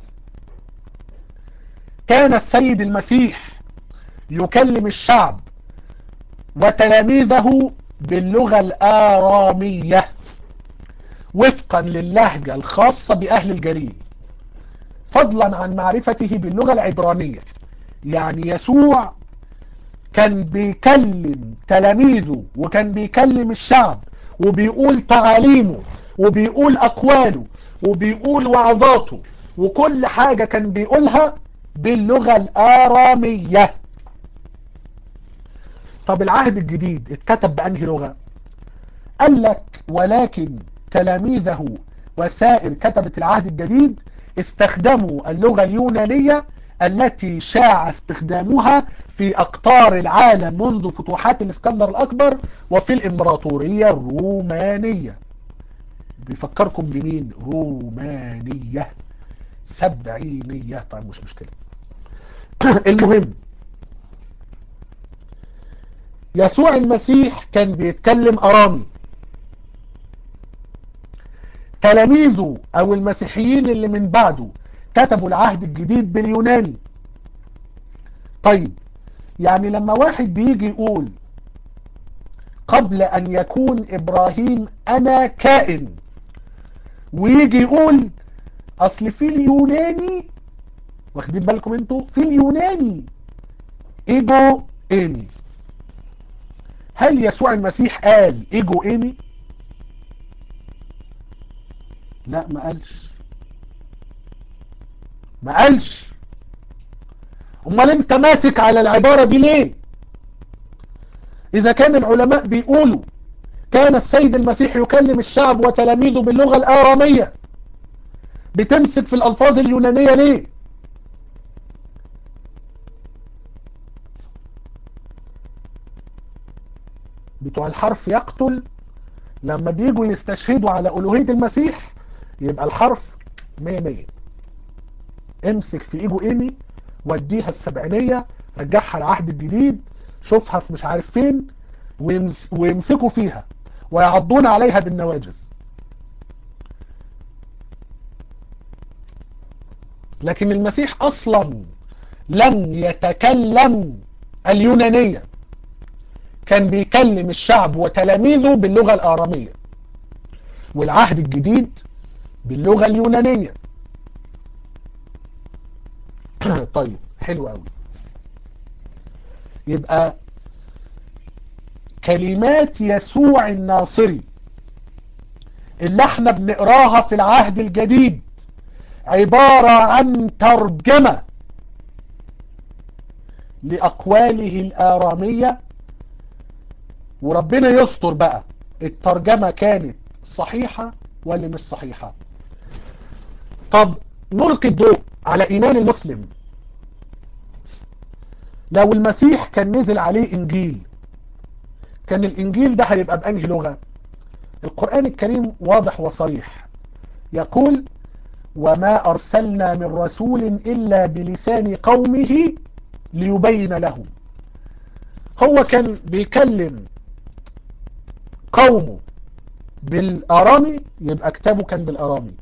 كان السيد المسيح يكلم الشعب وتلاميذه باللغة الآرامية وفقا للهجة الخاصة بأهل الجليل فضلا عن معرفته باللغة العبرانية يعني يسوع كان بيكلم تلاميذه وكان بيكلم الشعب وبيقول تعاليمه وبيقول أقواله وبيقول وعظاته وكل حاجة كان بيقولها باللغة الآرامية طب العهد الجديد اتكتب بأنهي لغة قال لك ولكن تلاميذه وسائر كتبة العهد الجديد استخدموا اللغة اليونانية التي شاع استخدامها في أقطار العالم منذ فتوحات الإسكندر الأكبر وفي الإمبراطورية الرومانية بيفكركم بمين رومانية سبعينية طيب مش مشكلة المهم يسوع المسيح كان بيتكلم أرامي تلاميذه أو المسيحيين اللي من بعده كتبوا العهد الجديد باليوناني طيب يعني لما واحد بيجي يقول قبل أن يكون إبراهيم أنا كائن ويجي يقول أصل في اليوناني واخدين بالكم انتوا في اليوناني ايجو ايمي هل يسوع المسيح قال ايجو ايمي لا ما قالش ما قالش امال انت ماسك على العبارة دي ليه اذا كان العلماء بيقولوا كان السيد المسيح يكلم الشعب وتلاميذه باللغة الآرامية بتمسك في الألفاظ اليونانية ليه بتوع الحرف يقتل لما بيجوا يستشهدوا على ألوهية المسيح يبقى الحرف مية مية امسك في ايجو ايمي وديها السبعينية رجعها العهد الجديد شوفها في مش عارف فين ويمس ويمسكوا فيها ويعضون عليها بالنواجز لكن المسيح اصلا لم يتكلم اليونانية كان بيكلم الشعب وتلاميذه باللغة الآرامية والعهد الجديد باللغة اليونانية طيب حلو قوي يبقى كلمات يسوع الناصري اللي احنا بنقراها في العهد الجديد عبارة عن ترجمة لأقواله الآرامية وربنا يستر بقى الترجمة كانت صحيحة ولا مش صحيحة طب نلقي الضوء على إيمان المسلم لو المسيح كان نزل عليه إنجيل كان الإنجيل ده هيبقى بأنهي لغة القرآن الكريم واضح وصريح يقول وما أرسلنا من رسول إلا بلسان قومه ليبين لهم هو كان بيكلم قومه بالأرامي يبقى كتابه كان بالأرامي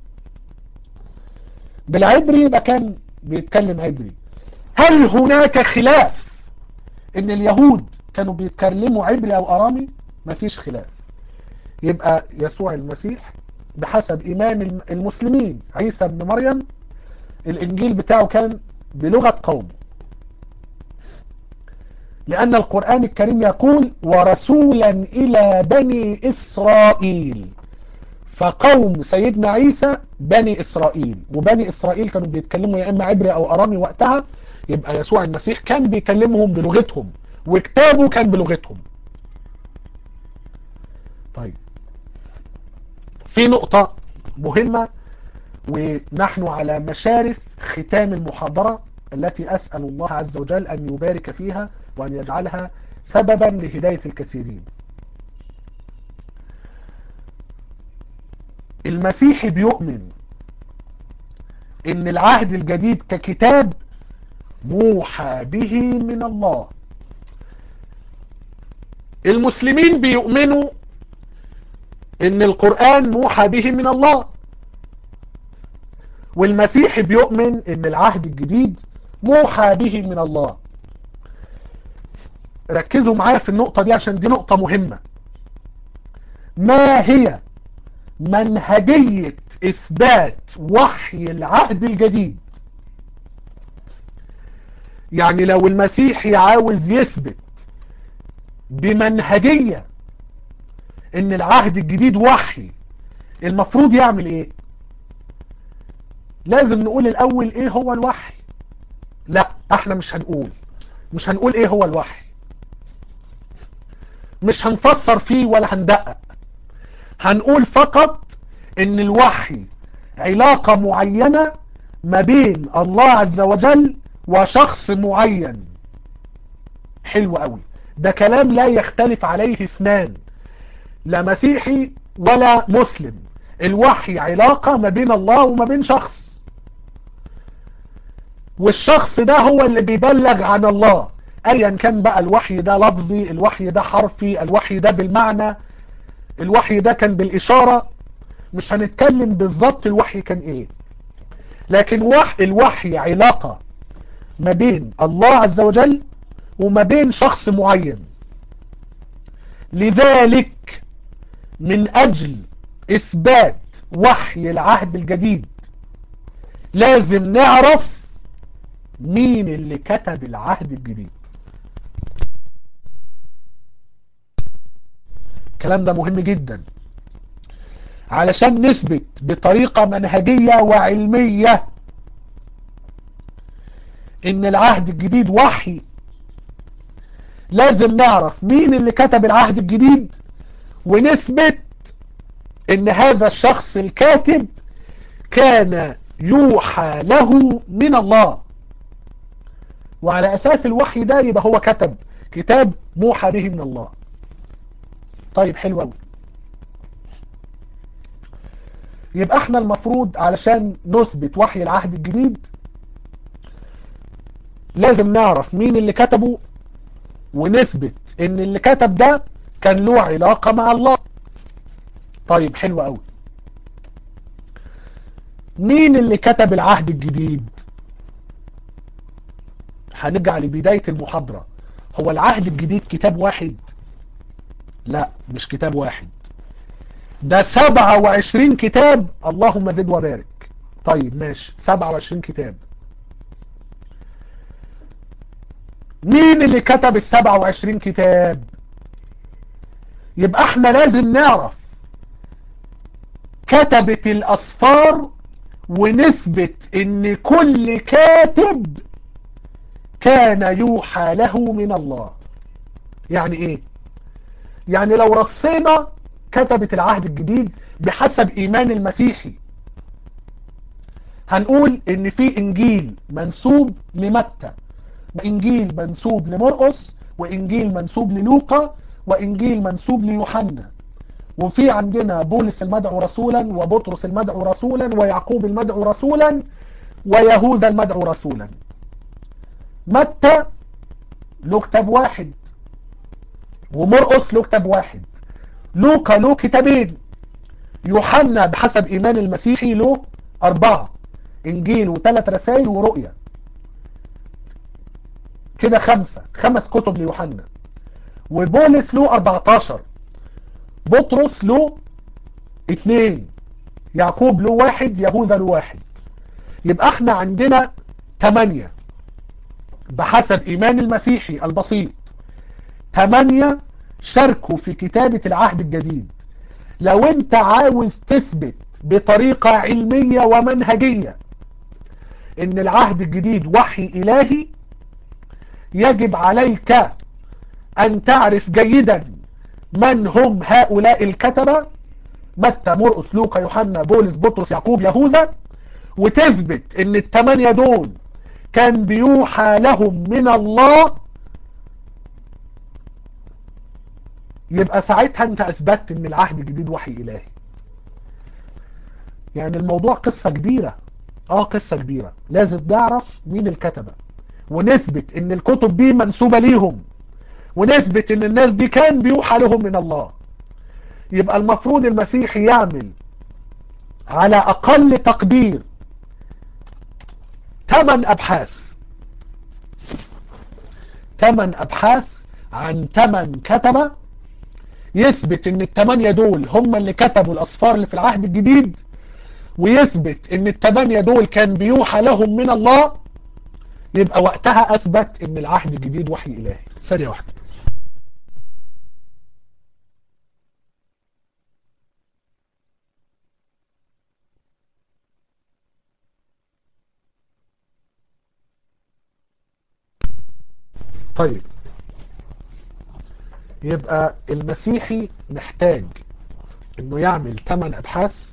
بالعبري يبقى كان بيتكلم عبري هل هناك خلاف ان اليهود كانوا بيتكلموا عبري او ارامي مفيش خلاف يبقى يسوع المسيح بحسب ايمان المسلمين عيسى بن مريم الانجيل بتاعه كان بلغة قوم لان القرآن الكريم يقول ورسولا الى بني اسرائيل فقوم سيدنا عيسى بني اسرائيل وبني اسرائيل كانوا بيتكلموا يا اما عبري او ارامي وقتها يبقى يسوع المسيح كان بيكلمهم بلغتهم وكتابه كان بلغتهم طيب في نقطة مهمة ونحن على مشارف ختام المحاضرة التي أسأل الله عز وجل أن يبارك فيها وأن يجعلها سببا لهداية الكثيرين المسيحي بيؤمن ان العهد الجديد ككتاب موحى به من الله المسلمين بيؤمنوا ان القرآن موحى به من الله والمسيحي بيؤمن ان العهد الجديد موحى به من الله ركزوا معايا في النقطة دي عشان دي نقطة مهمة ما هي منهجية اثبات وحي العهد الجديد يعني لو المسيحي عاوز يثبت بمنهجية ان العهد الجديد وحي المفروض يعمل ايه لازم نقول الاول ايه هو الوحي لا احنا مش هنقول مش هنقول ايه هو الوحي مش هنفسر فيه ولا هندقق هنقول فقط ان الوحي علاقة معينة ما بين الله عز وجل وشخص معين حلو قوي ده كلام لا يختلف عليه اثنان لا مسيحي ولا مسلم الوحي علاقة ما بين الله وما بين شخص والشخص ده هو اللي بيبلغ عن الله ايا كان بقى الوحي ده لفظي الوحي ده حرفي الوحي ده بالمعنى الوحي ده كان بالاشارة مش هنتكلم بالظبط الوحي كان ايه لكن وحي الوحي علاقة ما بين الله عز وجل وما بين شخص معين لذلك من اجل اثبات وحي العهد الجديد لازم نعرف مين اللي كتب العهد الجديد الكلام ده مهم جدا علشان نثبت بطريقة منهجية وعلمية ان العهد الجديد وحي لازم نعرف مين اللي كتب العهد الجديد ونثبت ان هذا الشخص الكاتب كان يوحى له من الله وعلى اساس الوحي ده يبقى هو كتب كتاب موحى به من الله طيب حلو قوي يبقى احنا المفروض علشان نثبت وحي العهد الجديد لازم نعرف مين اللي كتبه ونثبت ان اللي كتب ده كان له علاقة مع الله طيب حلو قوي مين اللي كتب العهد الجديد هنرجع لبداية المحاضرة هو العهد الجديد كتاب واحد لا مش كتاب واحد ده 27 كتاب اللهم زد وبارك طيب ماشي 27 كتاب مين اللي كتب ال 27 كتاب يبقى احنا لازم نعرف كتبت الاسفار ونثبت ان كل كاتب كان يوحى له من الله يعني ايه يعني لو رصينا كتبت العهد الجديد بحسب ايمان المسيحي هنقول ان في انجيل منسوب لمتى وانجيل منسوب لمرقس وانجيل منسوب للوقا وانجيل منسوب ليوحنا وفي عندنا بولس المدعو رسولا وبطرس المدعو رسولا ويعقوب المدعو رسولا ويهوذا المدعو رسولا متى له كتاب واحد ومرقس له كتاب واحد لوقا له كتابين يوحنا بحسب ايمان المسيحي له اربعة انجيل وثلاث رسائل ورؤية كده خمسة خمس كتب ليوحنا وبولس له 14 بطرس له اتنين يعقوب له واحد يهوذا له واحد يبقى احنا عندنا تمانية بحسب ايمان المسيحي البسيط تمانية شاركوا في كتابة العهد الجديد لو انت عاوز تثبت بطريقة علمية ومنهجية ان العهد الجديد وحي الهي يجب عليك ان تعرف جيدا من هم هؤلاء الكتبة متى مرقس لوقا يوحنا بولس بطرس يعقوب يهوذا وتثبت ان التمانية دول كان بيوحى لهم من الله يبقى ساعتها انت اثبتت ان العهد الجديد وحي الهي يعني الموضوع قصة كبيرة اه قصة كبيرة لازم نعرف مين الكتبة ونثبت ان الكتب دي منسوبة ليهم ونثبت ان الناس دي كان بيوحى لهم من الله يبقى المفروض المسيحي يعمل على اقل تقدير 8 ابحاث 8 ابحاث عن 8 كتبة يثبت ان الثمانية دول هم اللي كتبوا الاسفار اللي في العهد الجديد ويثبت ان الثمانية دول كان بيوحى لهم من الله يبقى وقتها اثبت ان العهد الجديد وحي الهي ثانية واحدة طيب يبقى المسيحي محتاج انه يعمل 8 ابحاث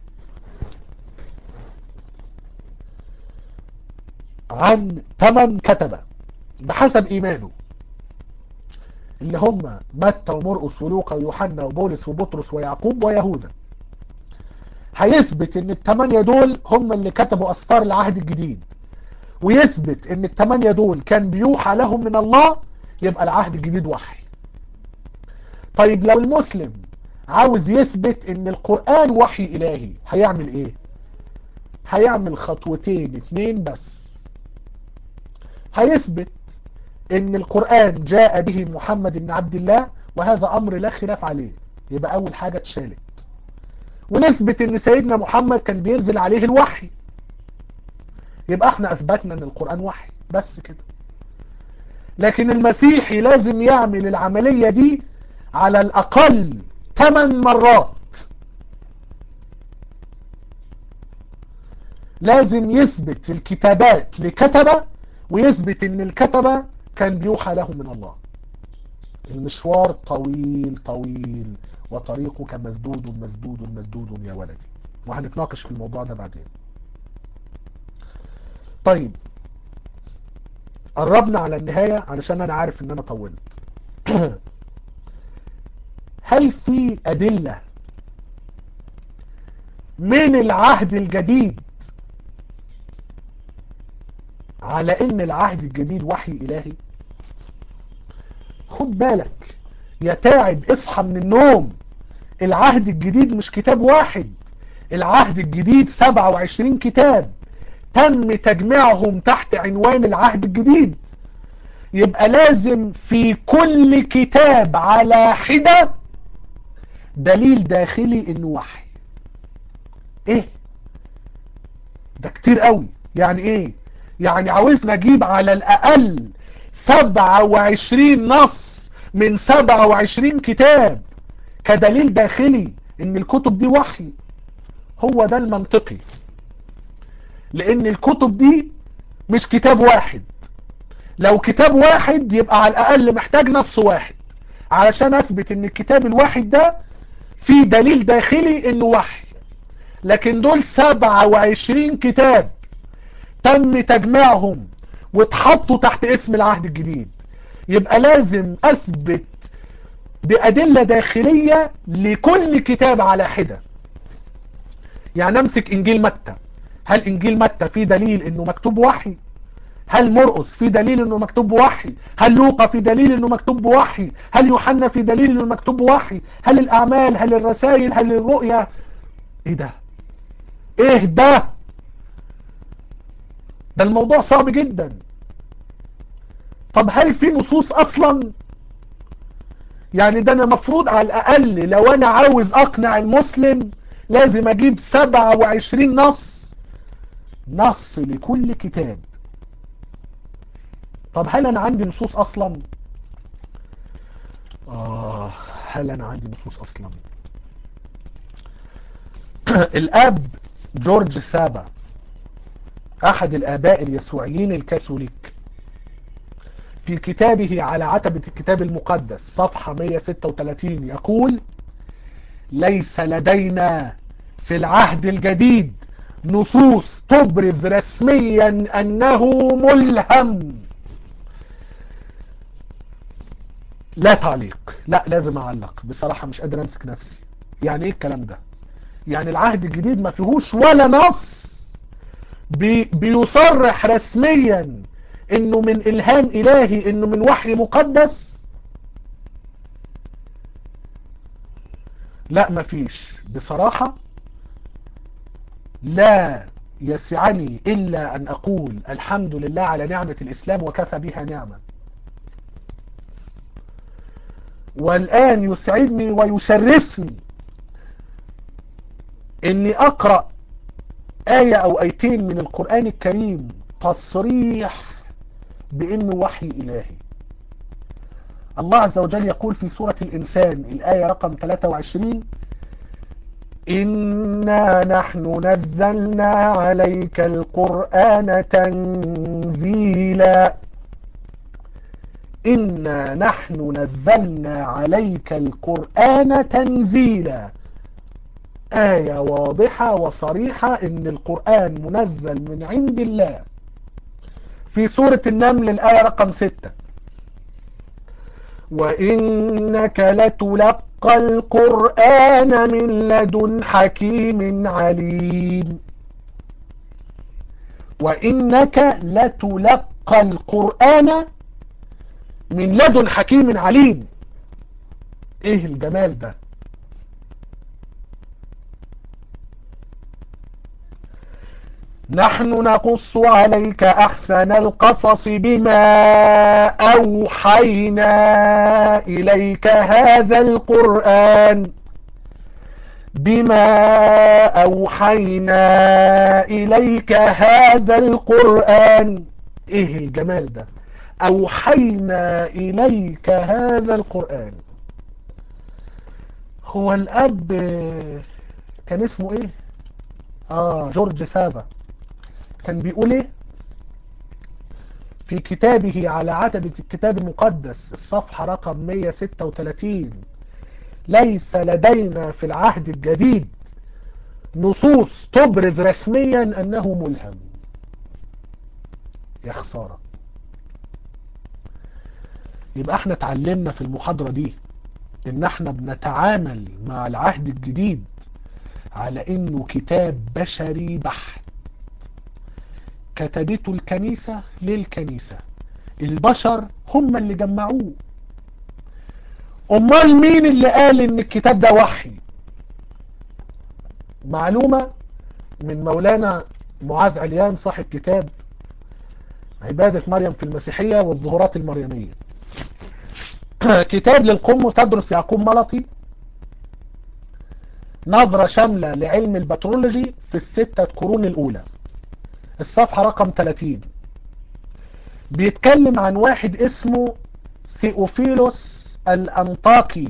عن 8 كتبة بحسب ايمانه اللي هم متى ومرقس ولوقا ويوحنا وبولس وبطرس ويعقوب ويهوذا هيثبت ان الثمانية دول هم اللي كتبوا اسفار العهد الجديد ويثبت ان الثمانية دول كان بيوحى لهم من الله يبقى العهد الجديد وحي طيب لو المسلم عاوز يثبت ان القرآن وحي الهي هيعمل ايه هيعمل خطوتين اتنين بس هيثبت ان القرآن جاء به محمد بن عبد الله وهذا امر لا خلاف عليه يبقى اول حاجة اتشالت ونثبت ان سيدنا محمد كان بينزل عليه الوحي يبقى احنا اثبتنا ان القرآن وحي بس كده لكن المسيحي لازم يعمل العملية دي على الاقل 8 مرات لازم يثبت الكتابات لكتبة ويثبت ان الكتبة كان بيوحى له من الله المشوار طويل طويل وطريقك مسدود مسدود مسدود يا ولدي وهنتناقش في الموضوع ده بعدين طيب قربنا على النهاية علشان انا عارف ان انا طولت هل في ادلة من العهد الجديد على ان العهد الجديد وحي الهي خد بالك يا تعب اصحى من النوم العهد الجديد مش كتاب واحد العهد الجديد 27 كتاب تم تجميعهم تحت عنوان العهد الجديد يبقى لازم في كل كتاب على حدة دليل داخلي انه وحي ايه ده كتير قوي يعني ايه يعني عاوزنا اجيب على الاقل 27 نص من 27 كتاب كدليل داخلي ان الكتب دي وحي هو ده المنطقي لان الكتب دي مش كتاب واحد لو كتاب واحد يبقى على الاقل محتاج نص واحد علشان اثبت ان الكتاب الواحد ده فيه دليل داخلي انه وحي لكن دول 27 كتاب تم تجميعهم واتحطوا تحت اسم العهد الجديد يبقى لازم اثبت بادلة داخلية لكل كتاب على حدة يعني امسك انجيل متى هل انجيل متى فيه دليل انه مكتوب وحي هل مرقس في دليل انه مكتوب بوحي هل لوقا في دليل انه مكتوب بوحي هل يوحنا في دليل انه مكتوب بوحي هل الاعمال هل الرسائل هل الرؤيا ايه ده ايه ده ده الموضوع صعب جدا طب هل في نصوص اصلا يعني ده انا مفروض على الاقل لو انا عاوز اقنع المسلم لازم اجيب 27 نص نص لكل كتاب طب هل انا عندي نصوص اصلا آه هل انا عندي نصوص اصلا الاب جورج سابا احد الاباء اليسوعيين الكاثوليك في كتابه على عتبة الكتاب المقدس صفحة 136 يقول ليس لدينا في العهد الجديد نصوص تبرز رسميا انه ملهم لا تعليق لا لازم اعلق بصراحة مش قادر امسك نفسي يعني ايه الكلام ده يعني العهد الجديد ما فيهوش ولا نص بي بيصرح رسميا انه من الهام الهي انه من وحي مقدس لا مفيش بصراحة لا يسعني إلا أن أقول الحمد لله على نعمة الإسلام وكفى بها نعمة والآن يسعدني ويشرفني أني أقرأ آية أو آيتين من القرآن الكريم تصريح بأنه وحي إلهي الله عز وجل يقول في سورة الإنسان الآية رقم 23 إنا نحن نزلنا عليك القرآن تنزيلا إنا نحن نزلنا عليك القرآن تنزيلا آية واضحة وصريحة إن القرآن منزل من عند الله في سورة النمل الآية رقم 6 وإنك لتلقى القرآن من لدن حكيم عليم وإنك لتلقى القرآن من لدن حكيم عليم ايه الجمال ده نحن نقص عليك أحسن القصص بما أوحينا إليك هذا القرآن بما أوحينا إليك هذا القرآن إيه الجمال ده أوحينا إليك هذا القرآن هو الأب كان اسمه إيه آه جورج سابا كان بيقول ايه في كتابه على عتبة الكتاب المقدس الصفحة رقم 136 ليس لدينا في العهد الجديد نصوص تبرز رسميا انه ملهم يا خسارة يبقى احنا اتعلمنا في المحاضرة دي ان احنا بنتعامل مع العهد الجديد على انه كتاب بشري بحت كتبته الكنيسة للكنيسة البشر هم اللي جمعوه امال مين اللي قال ان الكتاب ده وحي معلومة من مولانا معاذ عليان صاحب كتاب عبادة مريم في المسيحية والظهورات المريمية كتاب للقم تدرس يعقوب ملطي نظرة شاملة لعلم البترولوجي في الستة قرون الأولى الصفحة رقم 30 بيتكلم عن واحد اسمه ثيوفيلوس الأنطاكي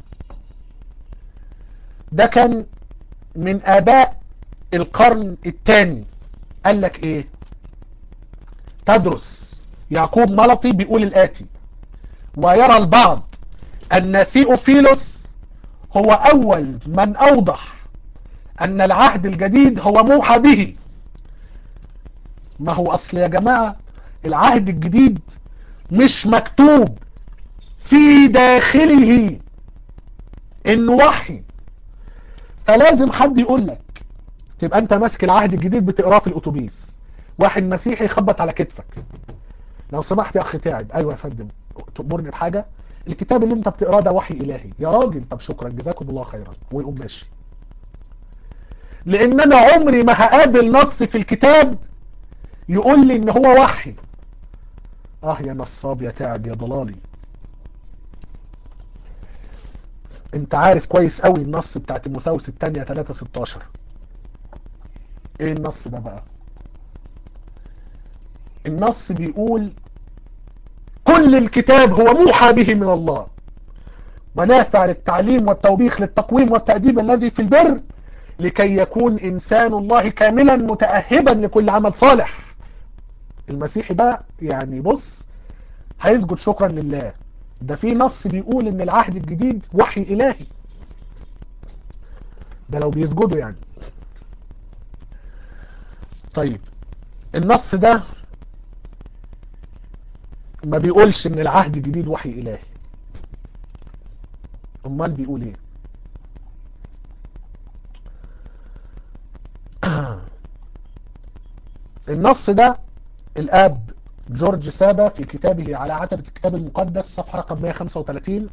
ده كان من آباء القرن الثاني قال لك ايه تدرس يعقوب ملطي بيقول الآتي ويرى البعض أن ثيوفيلوس هو أول من أوضح أن العهد الجديد هو موحى به ما هو أصل يا جماعة العهد الجديد مش مكتوب في داخله انه وحي فلازم حد يقول لك تبقى انت ماسك العهد الجديد بتقراه في الاتوبيس واحد مسيحي يخبط على كتفك لو سمحت يا اخ تعب ايوه يا فندم تأمرني بحاجة الكتاب اللي انت بتقراه ده وحي الهي يا راجل طب شكرا جزاكم الله خيرا ويقوم ماشي لان انا عمري ما هقابل نص في الكتاب يقول لي ان هو وحي اه يا نصاب يا تعب يا ضلالي انت عارف كويس قوي النص بتاع تيموثاوس الثانية 3 16 ايه النص ده بقى النص بيقول كل الكتاب هو موحى به من الله ونافع للتعليم والتوبيخ للتقويم والتأديب الذي في البر لكي يكون إنسان الله كاملا متأهبا لكل عمل صالح المسيحي بقى يعني بص هيسجد شكرا لله ده في نص بيقول ان العهد الجديد وحي الهي ده لو بيسجدوا يعني طيب النص ده ما بيقولش ان العهد الجديد وحي الهي امال بيقول ايه النص ده الاب جورج سابا في كتابه على عتبة الكتاب المقدس صفحة رقم 135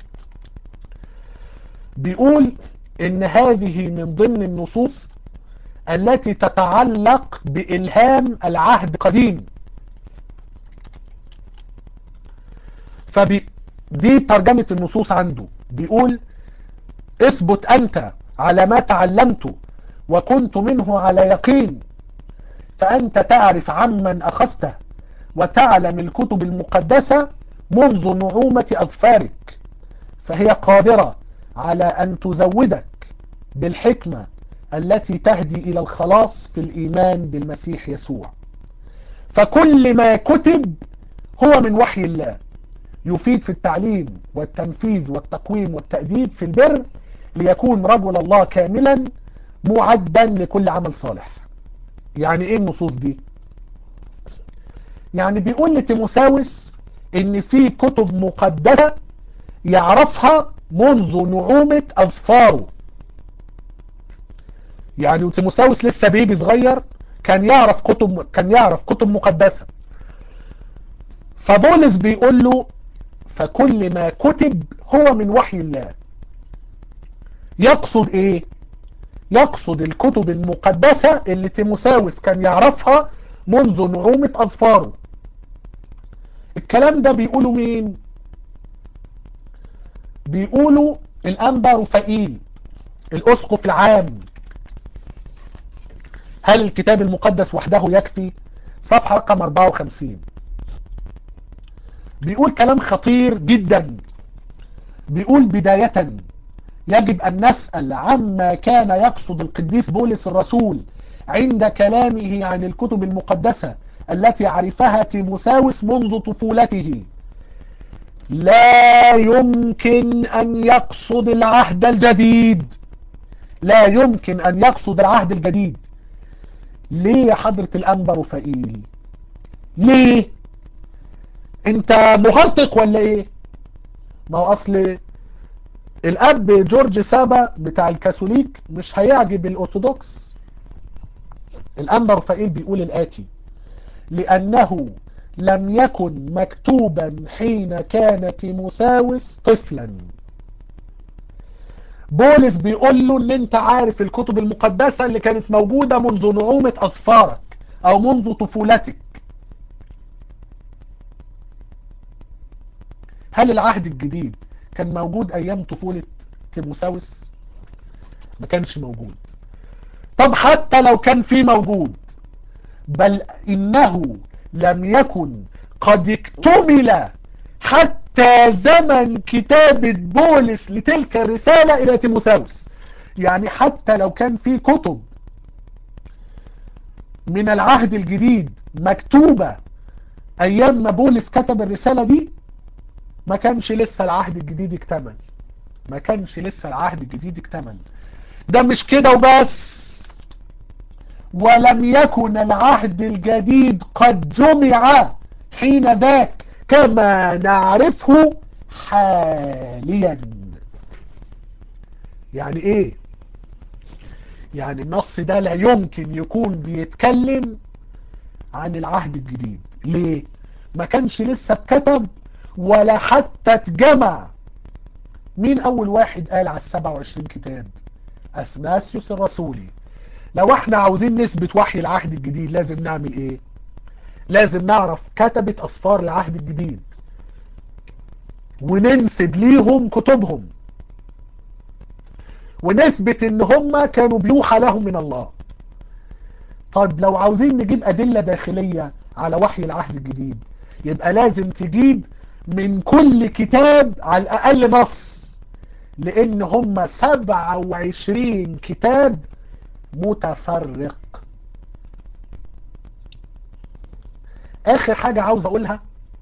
بيقول ان هذه من ضمن النصوص التي تتعلق بإلهام العهد القديم فبي دي ترجمة النصوص عنده بيقول اثبت أنت على ما تعلمت وكنت منه على يقين فأنت تعرف عمن أخذته وتعلم الكتب المقدسة منذ نعومة أظفارك فهي قادرة على أن تزودك بالحكمة التي تهدي إلى الخلاص في الإيمان بالمسيح يسوع فكل ما كتب هو من وحي الله يفيد في التعليم والتنفيذ والتقويم والتأديب في البر ليكون رجل الله كاملا معدا لكل عمل صالح يعني ايه النصوص دي يعني بيقول لتيموثاوس ان في كتب مقدسة يعرفها منذ نعومة اظفاره يعني تيموثاوس لسه بيبي صغير كان يعرف كتب كان يعرف كتب مقدسة فبولس بيقول له فكل ما كتب هو من وحي الله يقصد ايه يقصد الكتب المقدسة اللي تيموثاوس كان يعرفها منذ نعومة اظفاره الكلام ده بيقولوا مين بيقولوا الانبا رفائيل الاسقف العام هل الكتاب المقدس وحده يكفي صفحة رقم 54 بيقول كلام خطير جدا بيقول بداية يجب أن نسأل عما كان يقصد القديس بولس الرسول عند كلامه عن الكتب المقدسة التي عرفها تيموثاوس منذ طفولته لا يمكن أن يقصد العهد الجديد لا يمكن أن يقصد العهد الجديد ليه يا حضرة الأنبا رفائيل ليه انت مهرطق ولا ايه ما هو اصل الاب جورج سابا بتاع الكاثوليك مش هيعجب الارثوذكس الانبا رفائيل بيقول الاتي لانه لم يكن مكتوبا حين كان تيموثاوس طفلا بولس بيقول له ان انت عارف الكتب المقدسة اللي كانت موجودة منذ نعومة اظفارك او منذ طفولتك هل العهد الجديد كان موجود ايام طفولة تيموثاوس ما كانش موجود طب حتى لو كان في موجود بل انه لم يكن قد اكتمل حتى زمن كتابة بولس لتلك الرسالة الى تيموثاوس يعني حتى لو كان في كتب من العهد الجديد مكتوبة ايام ما بولس كتب الرسالة دي ما كانش لسه العهد الجديد اكتمل ما كانش لسه العهد الجديد اكتمل ده مش كده وبس ولم يكن العهد الجديد قد جمع حين ذاك كما نعرفه حاليا يعني ايه يعني النص ده لا يمكن يكون بيتكلم عن العهد الجديد ليه ما كانش لسه اتكتب ولا حتى اتجمع مين اول واحد قال على السبع وعشرين كتاب اثناسيوس الرسولي لو احنا عاوزين نثبت وحي العهد الجديد لازم نعمل ايه لازم نعرف كتبة اصفار العهد الجديد وننسب ليهم كتبهم ونثبت ان هم كانوا بيوحى لهم من الله طيب لو عاوزين نجيب ادلة داخلية على وحي العهد الجديد يبقى لازم تجيب من كل كتاب على الاقل نص لان هم 27 كتاب متفرق اخر حاجة عاوز اقولها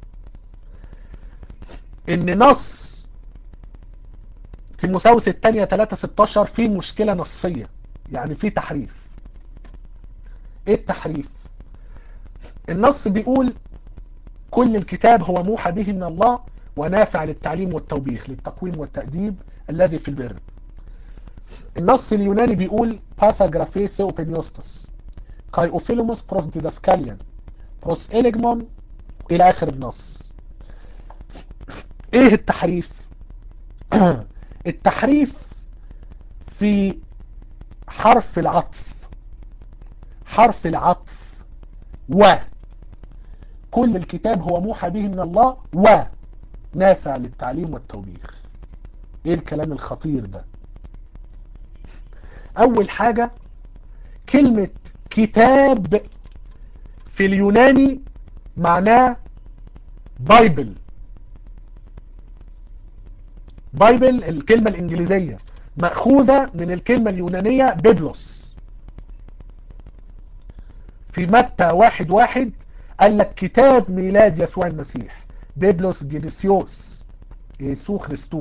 ان نص تيموثاوس الثانية 3 16 فيه مشكلة نصية يعني فيه تحريف ايه التحريف النص بيقول كل الكتاب هو موحى به من الله ونافع للتعليم والتوبيخ للتقويم والتأديب الذي في البر النص اليوناني بيقول باسا جرافي ثيوبينيوستس كاي اوفيلوموس بروس ديداسكاليان بروس إليجمون الى اخر النص ايه التحريف التحريف في حرف العطف حرف العطف و كل الكتاب هو موحى به من الله و نافع للتعليم والتوبيخ ايه الكلام الخطير ده اول حاجة كلمة كتاب في اليوناني معناه بايبل بايبل الكلمة الانجليزية مأخوذة من الكلمة اليونانية بيبلوس في متى واحد واحد قال لك كتاب ميلاد يسوع المسيح بيبلوس جيديسيوس يسوع خريستو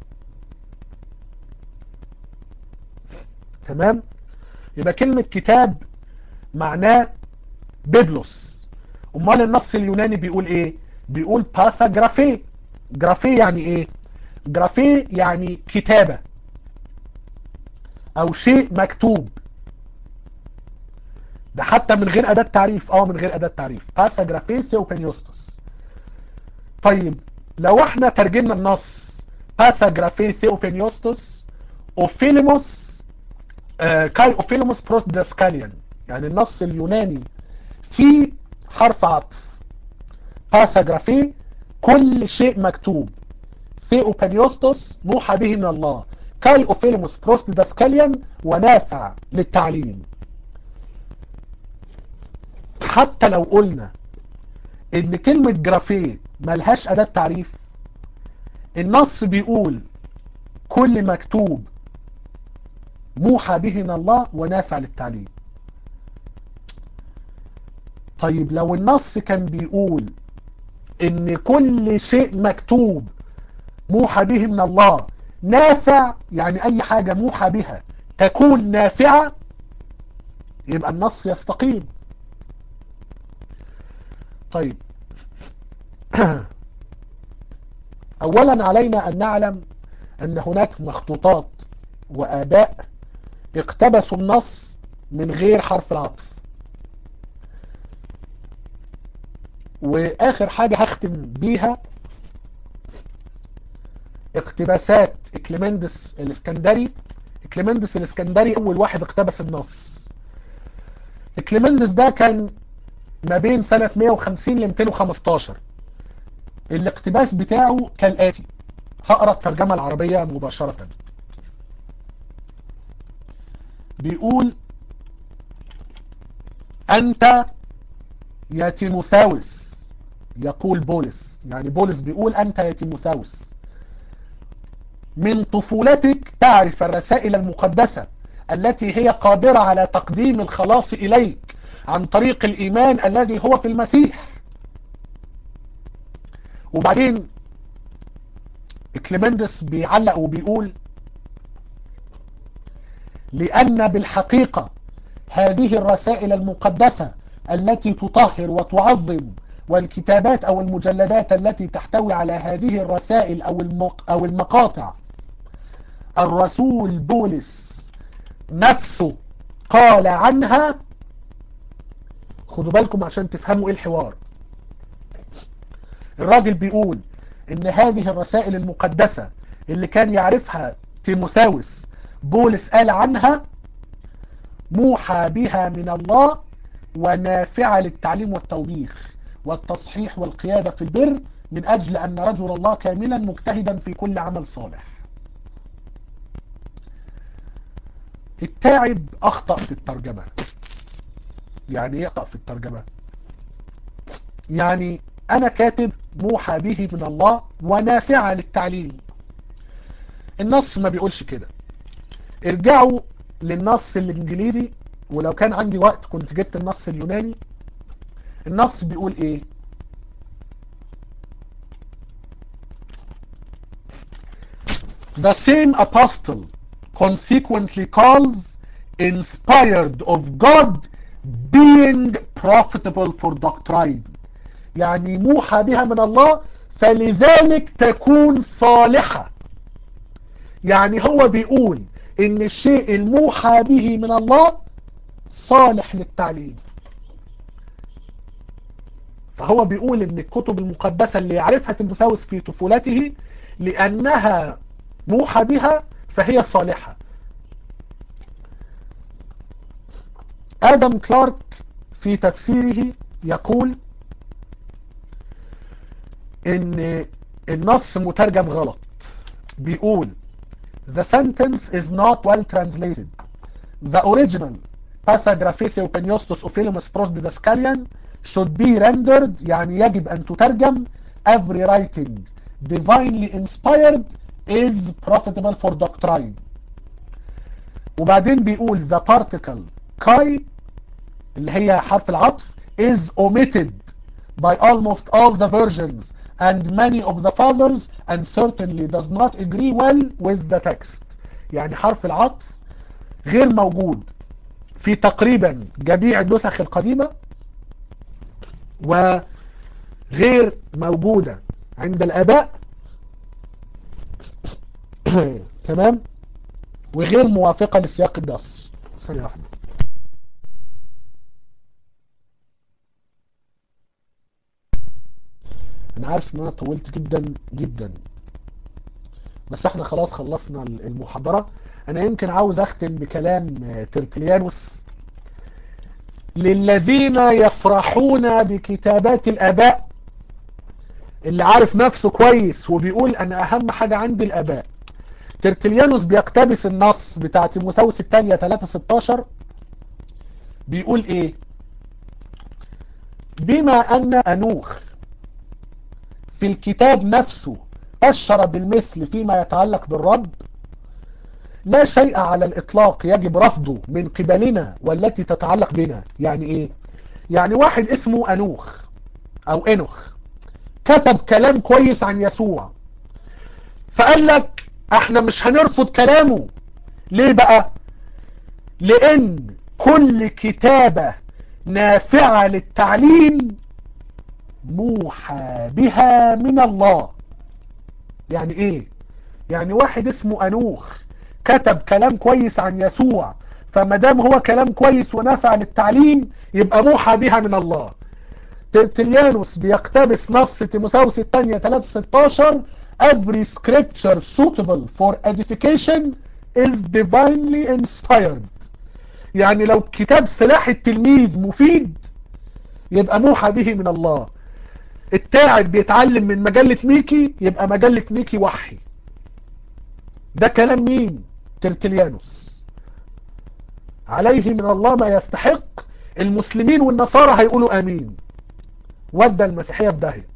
تمام يبقى كلمة كتاب معناه بيبلوس امال النص اليوناني بيقول ايه بيقول باسا جرافي جرافي يعني ايه جرافي يعني كتابة او شيء مكتوب ده حتى من غير اداة تعريف اه من غير اداة تعريف باسا جرافي ثيوبينيوستس طيب لو احنا ترجمنا النص باسا جرافي ثيوبينيوستس اوفيليموس آه كاي اوفيليموس بروس داسكاليان يعني النص اليوناني فيه حرف عطف باسا جرافي كل شيء مكتوب ثيوبينيوستس موحى به من الله كاي اوفيليموس بروس داسكاليان ونافع للتعليم حتى لو قلنا ان كلمة جرافيه ملهاش اداة تعريف النص بيقول كل مكتوب موحى به من الله ونافع للتعليم طيب لو النص كان بيقول ان كل شيء مكتوب موحى به من الله نافع يعني اي حاجة موحى بها تكون نافعة يبقى النص يستقيم طيب اولا علينا ان نعلم ان هناك مخطوطات واباء اقتبسوا النص من غير حرف العطف واخر حاجة هختم بيها اقتباسات اكليمندس الاسكندري اكليمندس الاسكندري اول واحد اقتبس النص اكليمندس ده كان ما بين سنة 150 ل 215 الاقتباس بتاعه كالآتي هقرأ الترجمة العربية مباشرة بيقول أنت يا تيموثاوس يقول بولس يعني بولس بيقول أنت يا تيموثاوس من طفولتك تعرف الرسائل المقدسة التي هي قادرة على تقديم الخلاص إليك عن طريق الإيمان الذي هو في المسيح وبعدين كليمندس بيعلق وبيقول لأن بالحقيقة هذه الرسائل المقدسة التي تطهر وتعظم والكتابات أو المجلدات التي تحتوي على هذه الرسائل أو أو المقاطع الرسول بولس نفسه قال عنها خدوا بالكم عشان تفهموا ايه الحوار الراجل بيقول ان هذه الرسائل المقدسة اللي كان يعرفها تيموثاوس بولس قال عنها موحى بها من الله ونافعة للتعليم والتوبيخ والتصحيح والقيادة في البر من أجل أن رجل الله كاملا مجتهدا في كل عمل صالح التاعب أخطأ في الترجمة يعني يقطع في الترجمة يعني أنا كاتب موحى به من الله ونافعة للتعليم النص ما بيقولش كده ارجعوا للنص الانجليزي ولو كان عندي وقت كنت جبت النص اليوناني النص بيقول ايه The same apostle consequently calls inspired of God being profitable for doctrine يعني موحى بها من الله فلذلك تكون صالحة يعني هو بيقول ان الشيء الموحى به من الله صالح للتعليم فهو بيقول ان الكتب المقدسة اللي يعرفها تيموثاوس في طفولته لانها موحى بها فهي صالحة ادم كلارك في تفسيره يقول ان النص مترجم غلط بيقول The sentence is not well translated. The original Passagraphithi Opiniostos Ophilumus Pros Didascalian should be rendered يعني يجب أن تترجم Every writing divinely inspired is profitable for doctrine. وبعدين بيقول the particle kai اللي هي حرف العطف is omitted by almost all the versions and many of the fathers and certainly does not agree well with the text يعني حرف العطف غير موجود في تقريبا جميع النسخ القديمة وغير موجودة عند الآباء تمام وغير موافقة لسياق النص ثانية واحدة انا عارف ان انا طولت جدا جدا بس احنا خلاص خلصنا المحاضرة انا يمكن عاوز اختم بكلام ترتليانوس للذين يفرحون بكتابات الاباء اللي عارف نفسه كويس وبيقول انا اهم حاجة عندي الاباء ترتليانوس بيقتبس النص بتاع تيموثاوس الثانية 316 بيقول ايه بما ان انوخ في الكتاب نفسه أشر بالمثل فيما يتعلق بالرب لا شيء على الإطلاق يجب رفضه من قبلنا والتي تتعلق بنا يعني إيه؟ يعني واحد اسمه أنوخ أو إنوخ كتب كلام كويس عن يسوع فقال لك احنا مش هنرفض كلامه ليه بقى لان كل كتابة نافعة للتعليم موحى بها من الله يعني ايه يعني واحد اسمه انوخ كتب كلام كويس عن يسوع فمدام هو كلام كويس ونافع للتعليم يبقى موحى بها من الله ترتليانوس بيقتبس نص تيموثاوس الثانية 316 every scripture suitable for edification is divinely inspired يعني لو كتاب سلاح التلميذ مفيد يبقى موحى به من الله التاعب بيتعلم من مجلة ميكي يبقى مجلة ميكي وحي ده كلام مين ترتليانوس عليه من الله ما يستحق المسلمين والنصارى هيقولوا امين ودى المسيحية في داهية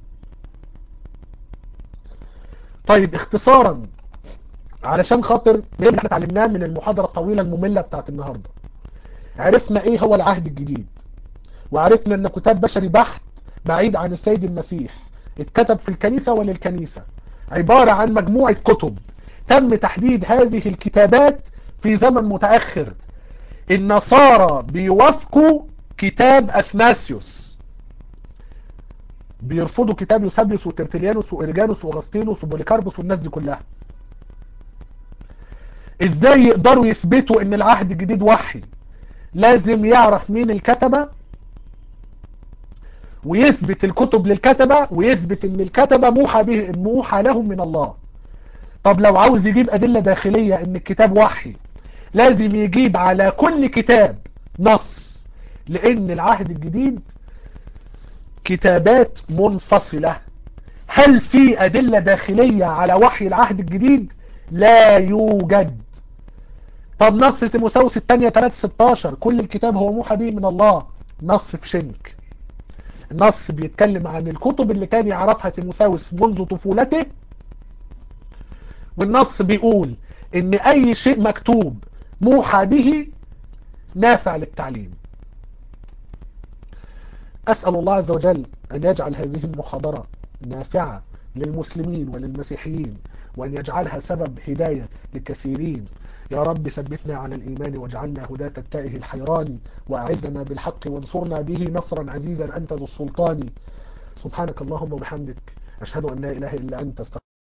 طيب اختصارا علشان خاطر اللي احنا اتعلمناه من المحاضرة الطويلة المملة بتاعت النهاردة عرفنا ايه هو العهد الجديد وعرفنا ان كتاب بشري بحت بعيد عن السيد المسيح اتكتب في الكنيسة وللكنيسة عبارة عن مجموعة كتب تم تحديد هذه الكتابات في زمن متأخر النصارى بيوافقوا كتاب أثناسيوس بيرفضوا كتاب يوسابيوس وترتليانوس وإرجانوس وأغسطينوس وبوليكاربوس والناس دي كلها ازاي يقدروا يثبتوا ان العهد الجديد وحي لازم يعرف مين الكتبة ويثبت الكتب للكتبة ويثبت ان الكتبة موحى به موحى لهم من الله طب لو عاوز يجيب ادلة داخلية ان الكتاب وحي لازم يجيب على كل كتاب نص لان العهد الجديد كتابات منفصلة هل في ادلة داخلية على وحي العهد الجديد لا يوجد طب نص تيموثاوس الثانية 316 كل الكتاب هو موحى به من الله نص في شنك النص بيتكلم عن الكتب اللي كان يعرفها تيموثاوس منذ طفولته والنص بيقول ان اي شيء مكتوب موحى به نافع للتعليم اسأل الله عز وجل ان يجعل هذه المحاضرة نافعة للمسلمين وللمسيحيين وأن يجعلها سبب هداية لكثيرين يا رب ثبتنا على الإيمان واجعلنا هداة التائه الحيران وأعزنا بالحق وانصرنا به نصرا عزيزا أنت ذو السلطان سبحانك اللهم وبحمدك أشهد أن لا إله إلا أنت استغفرك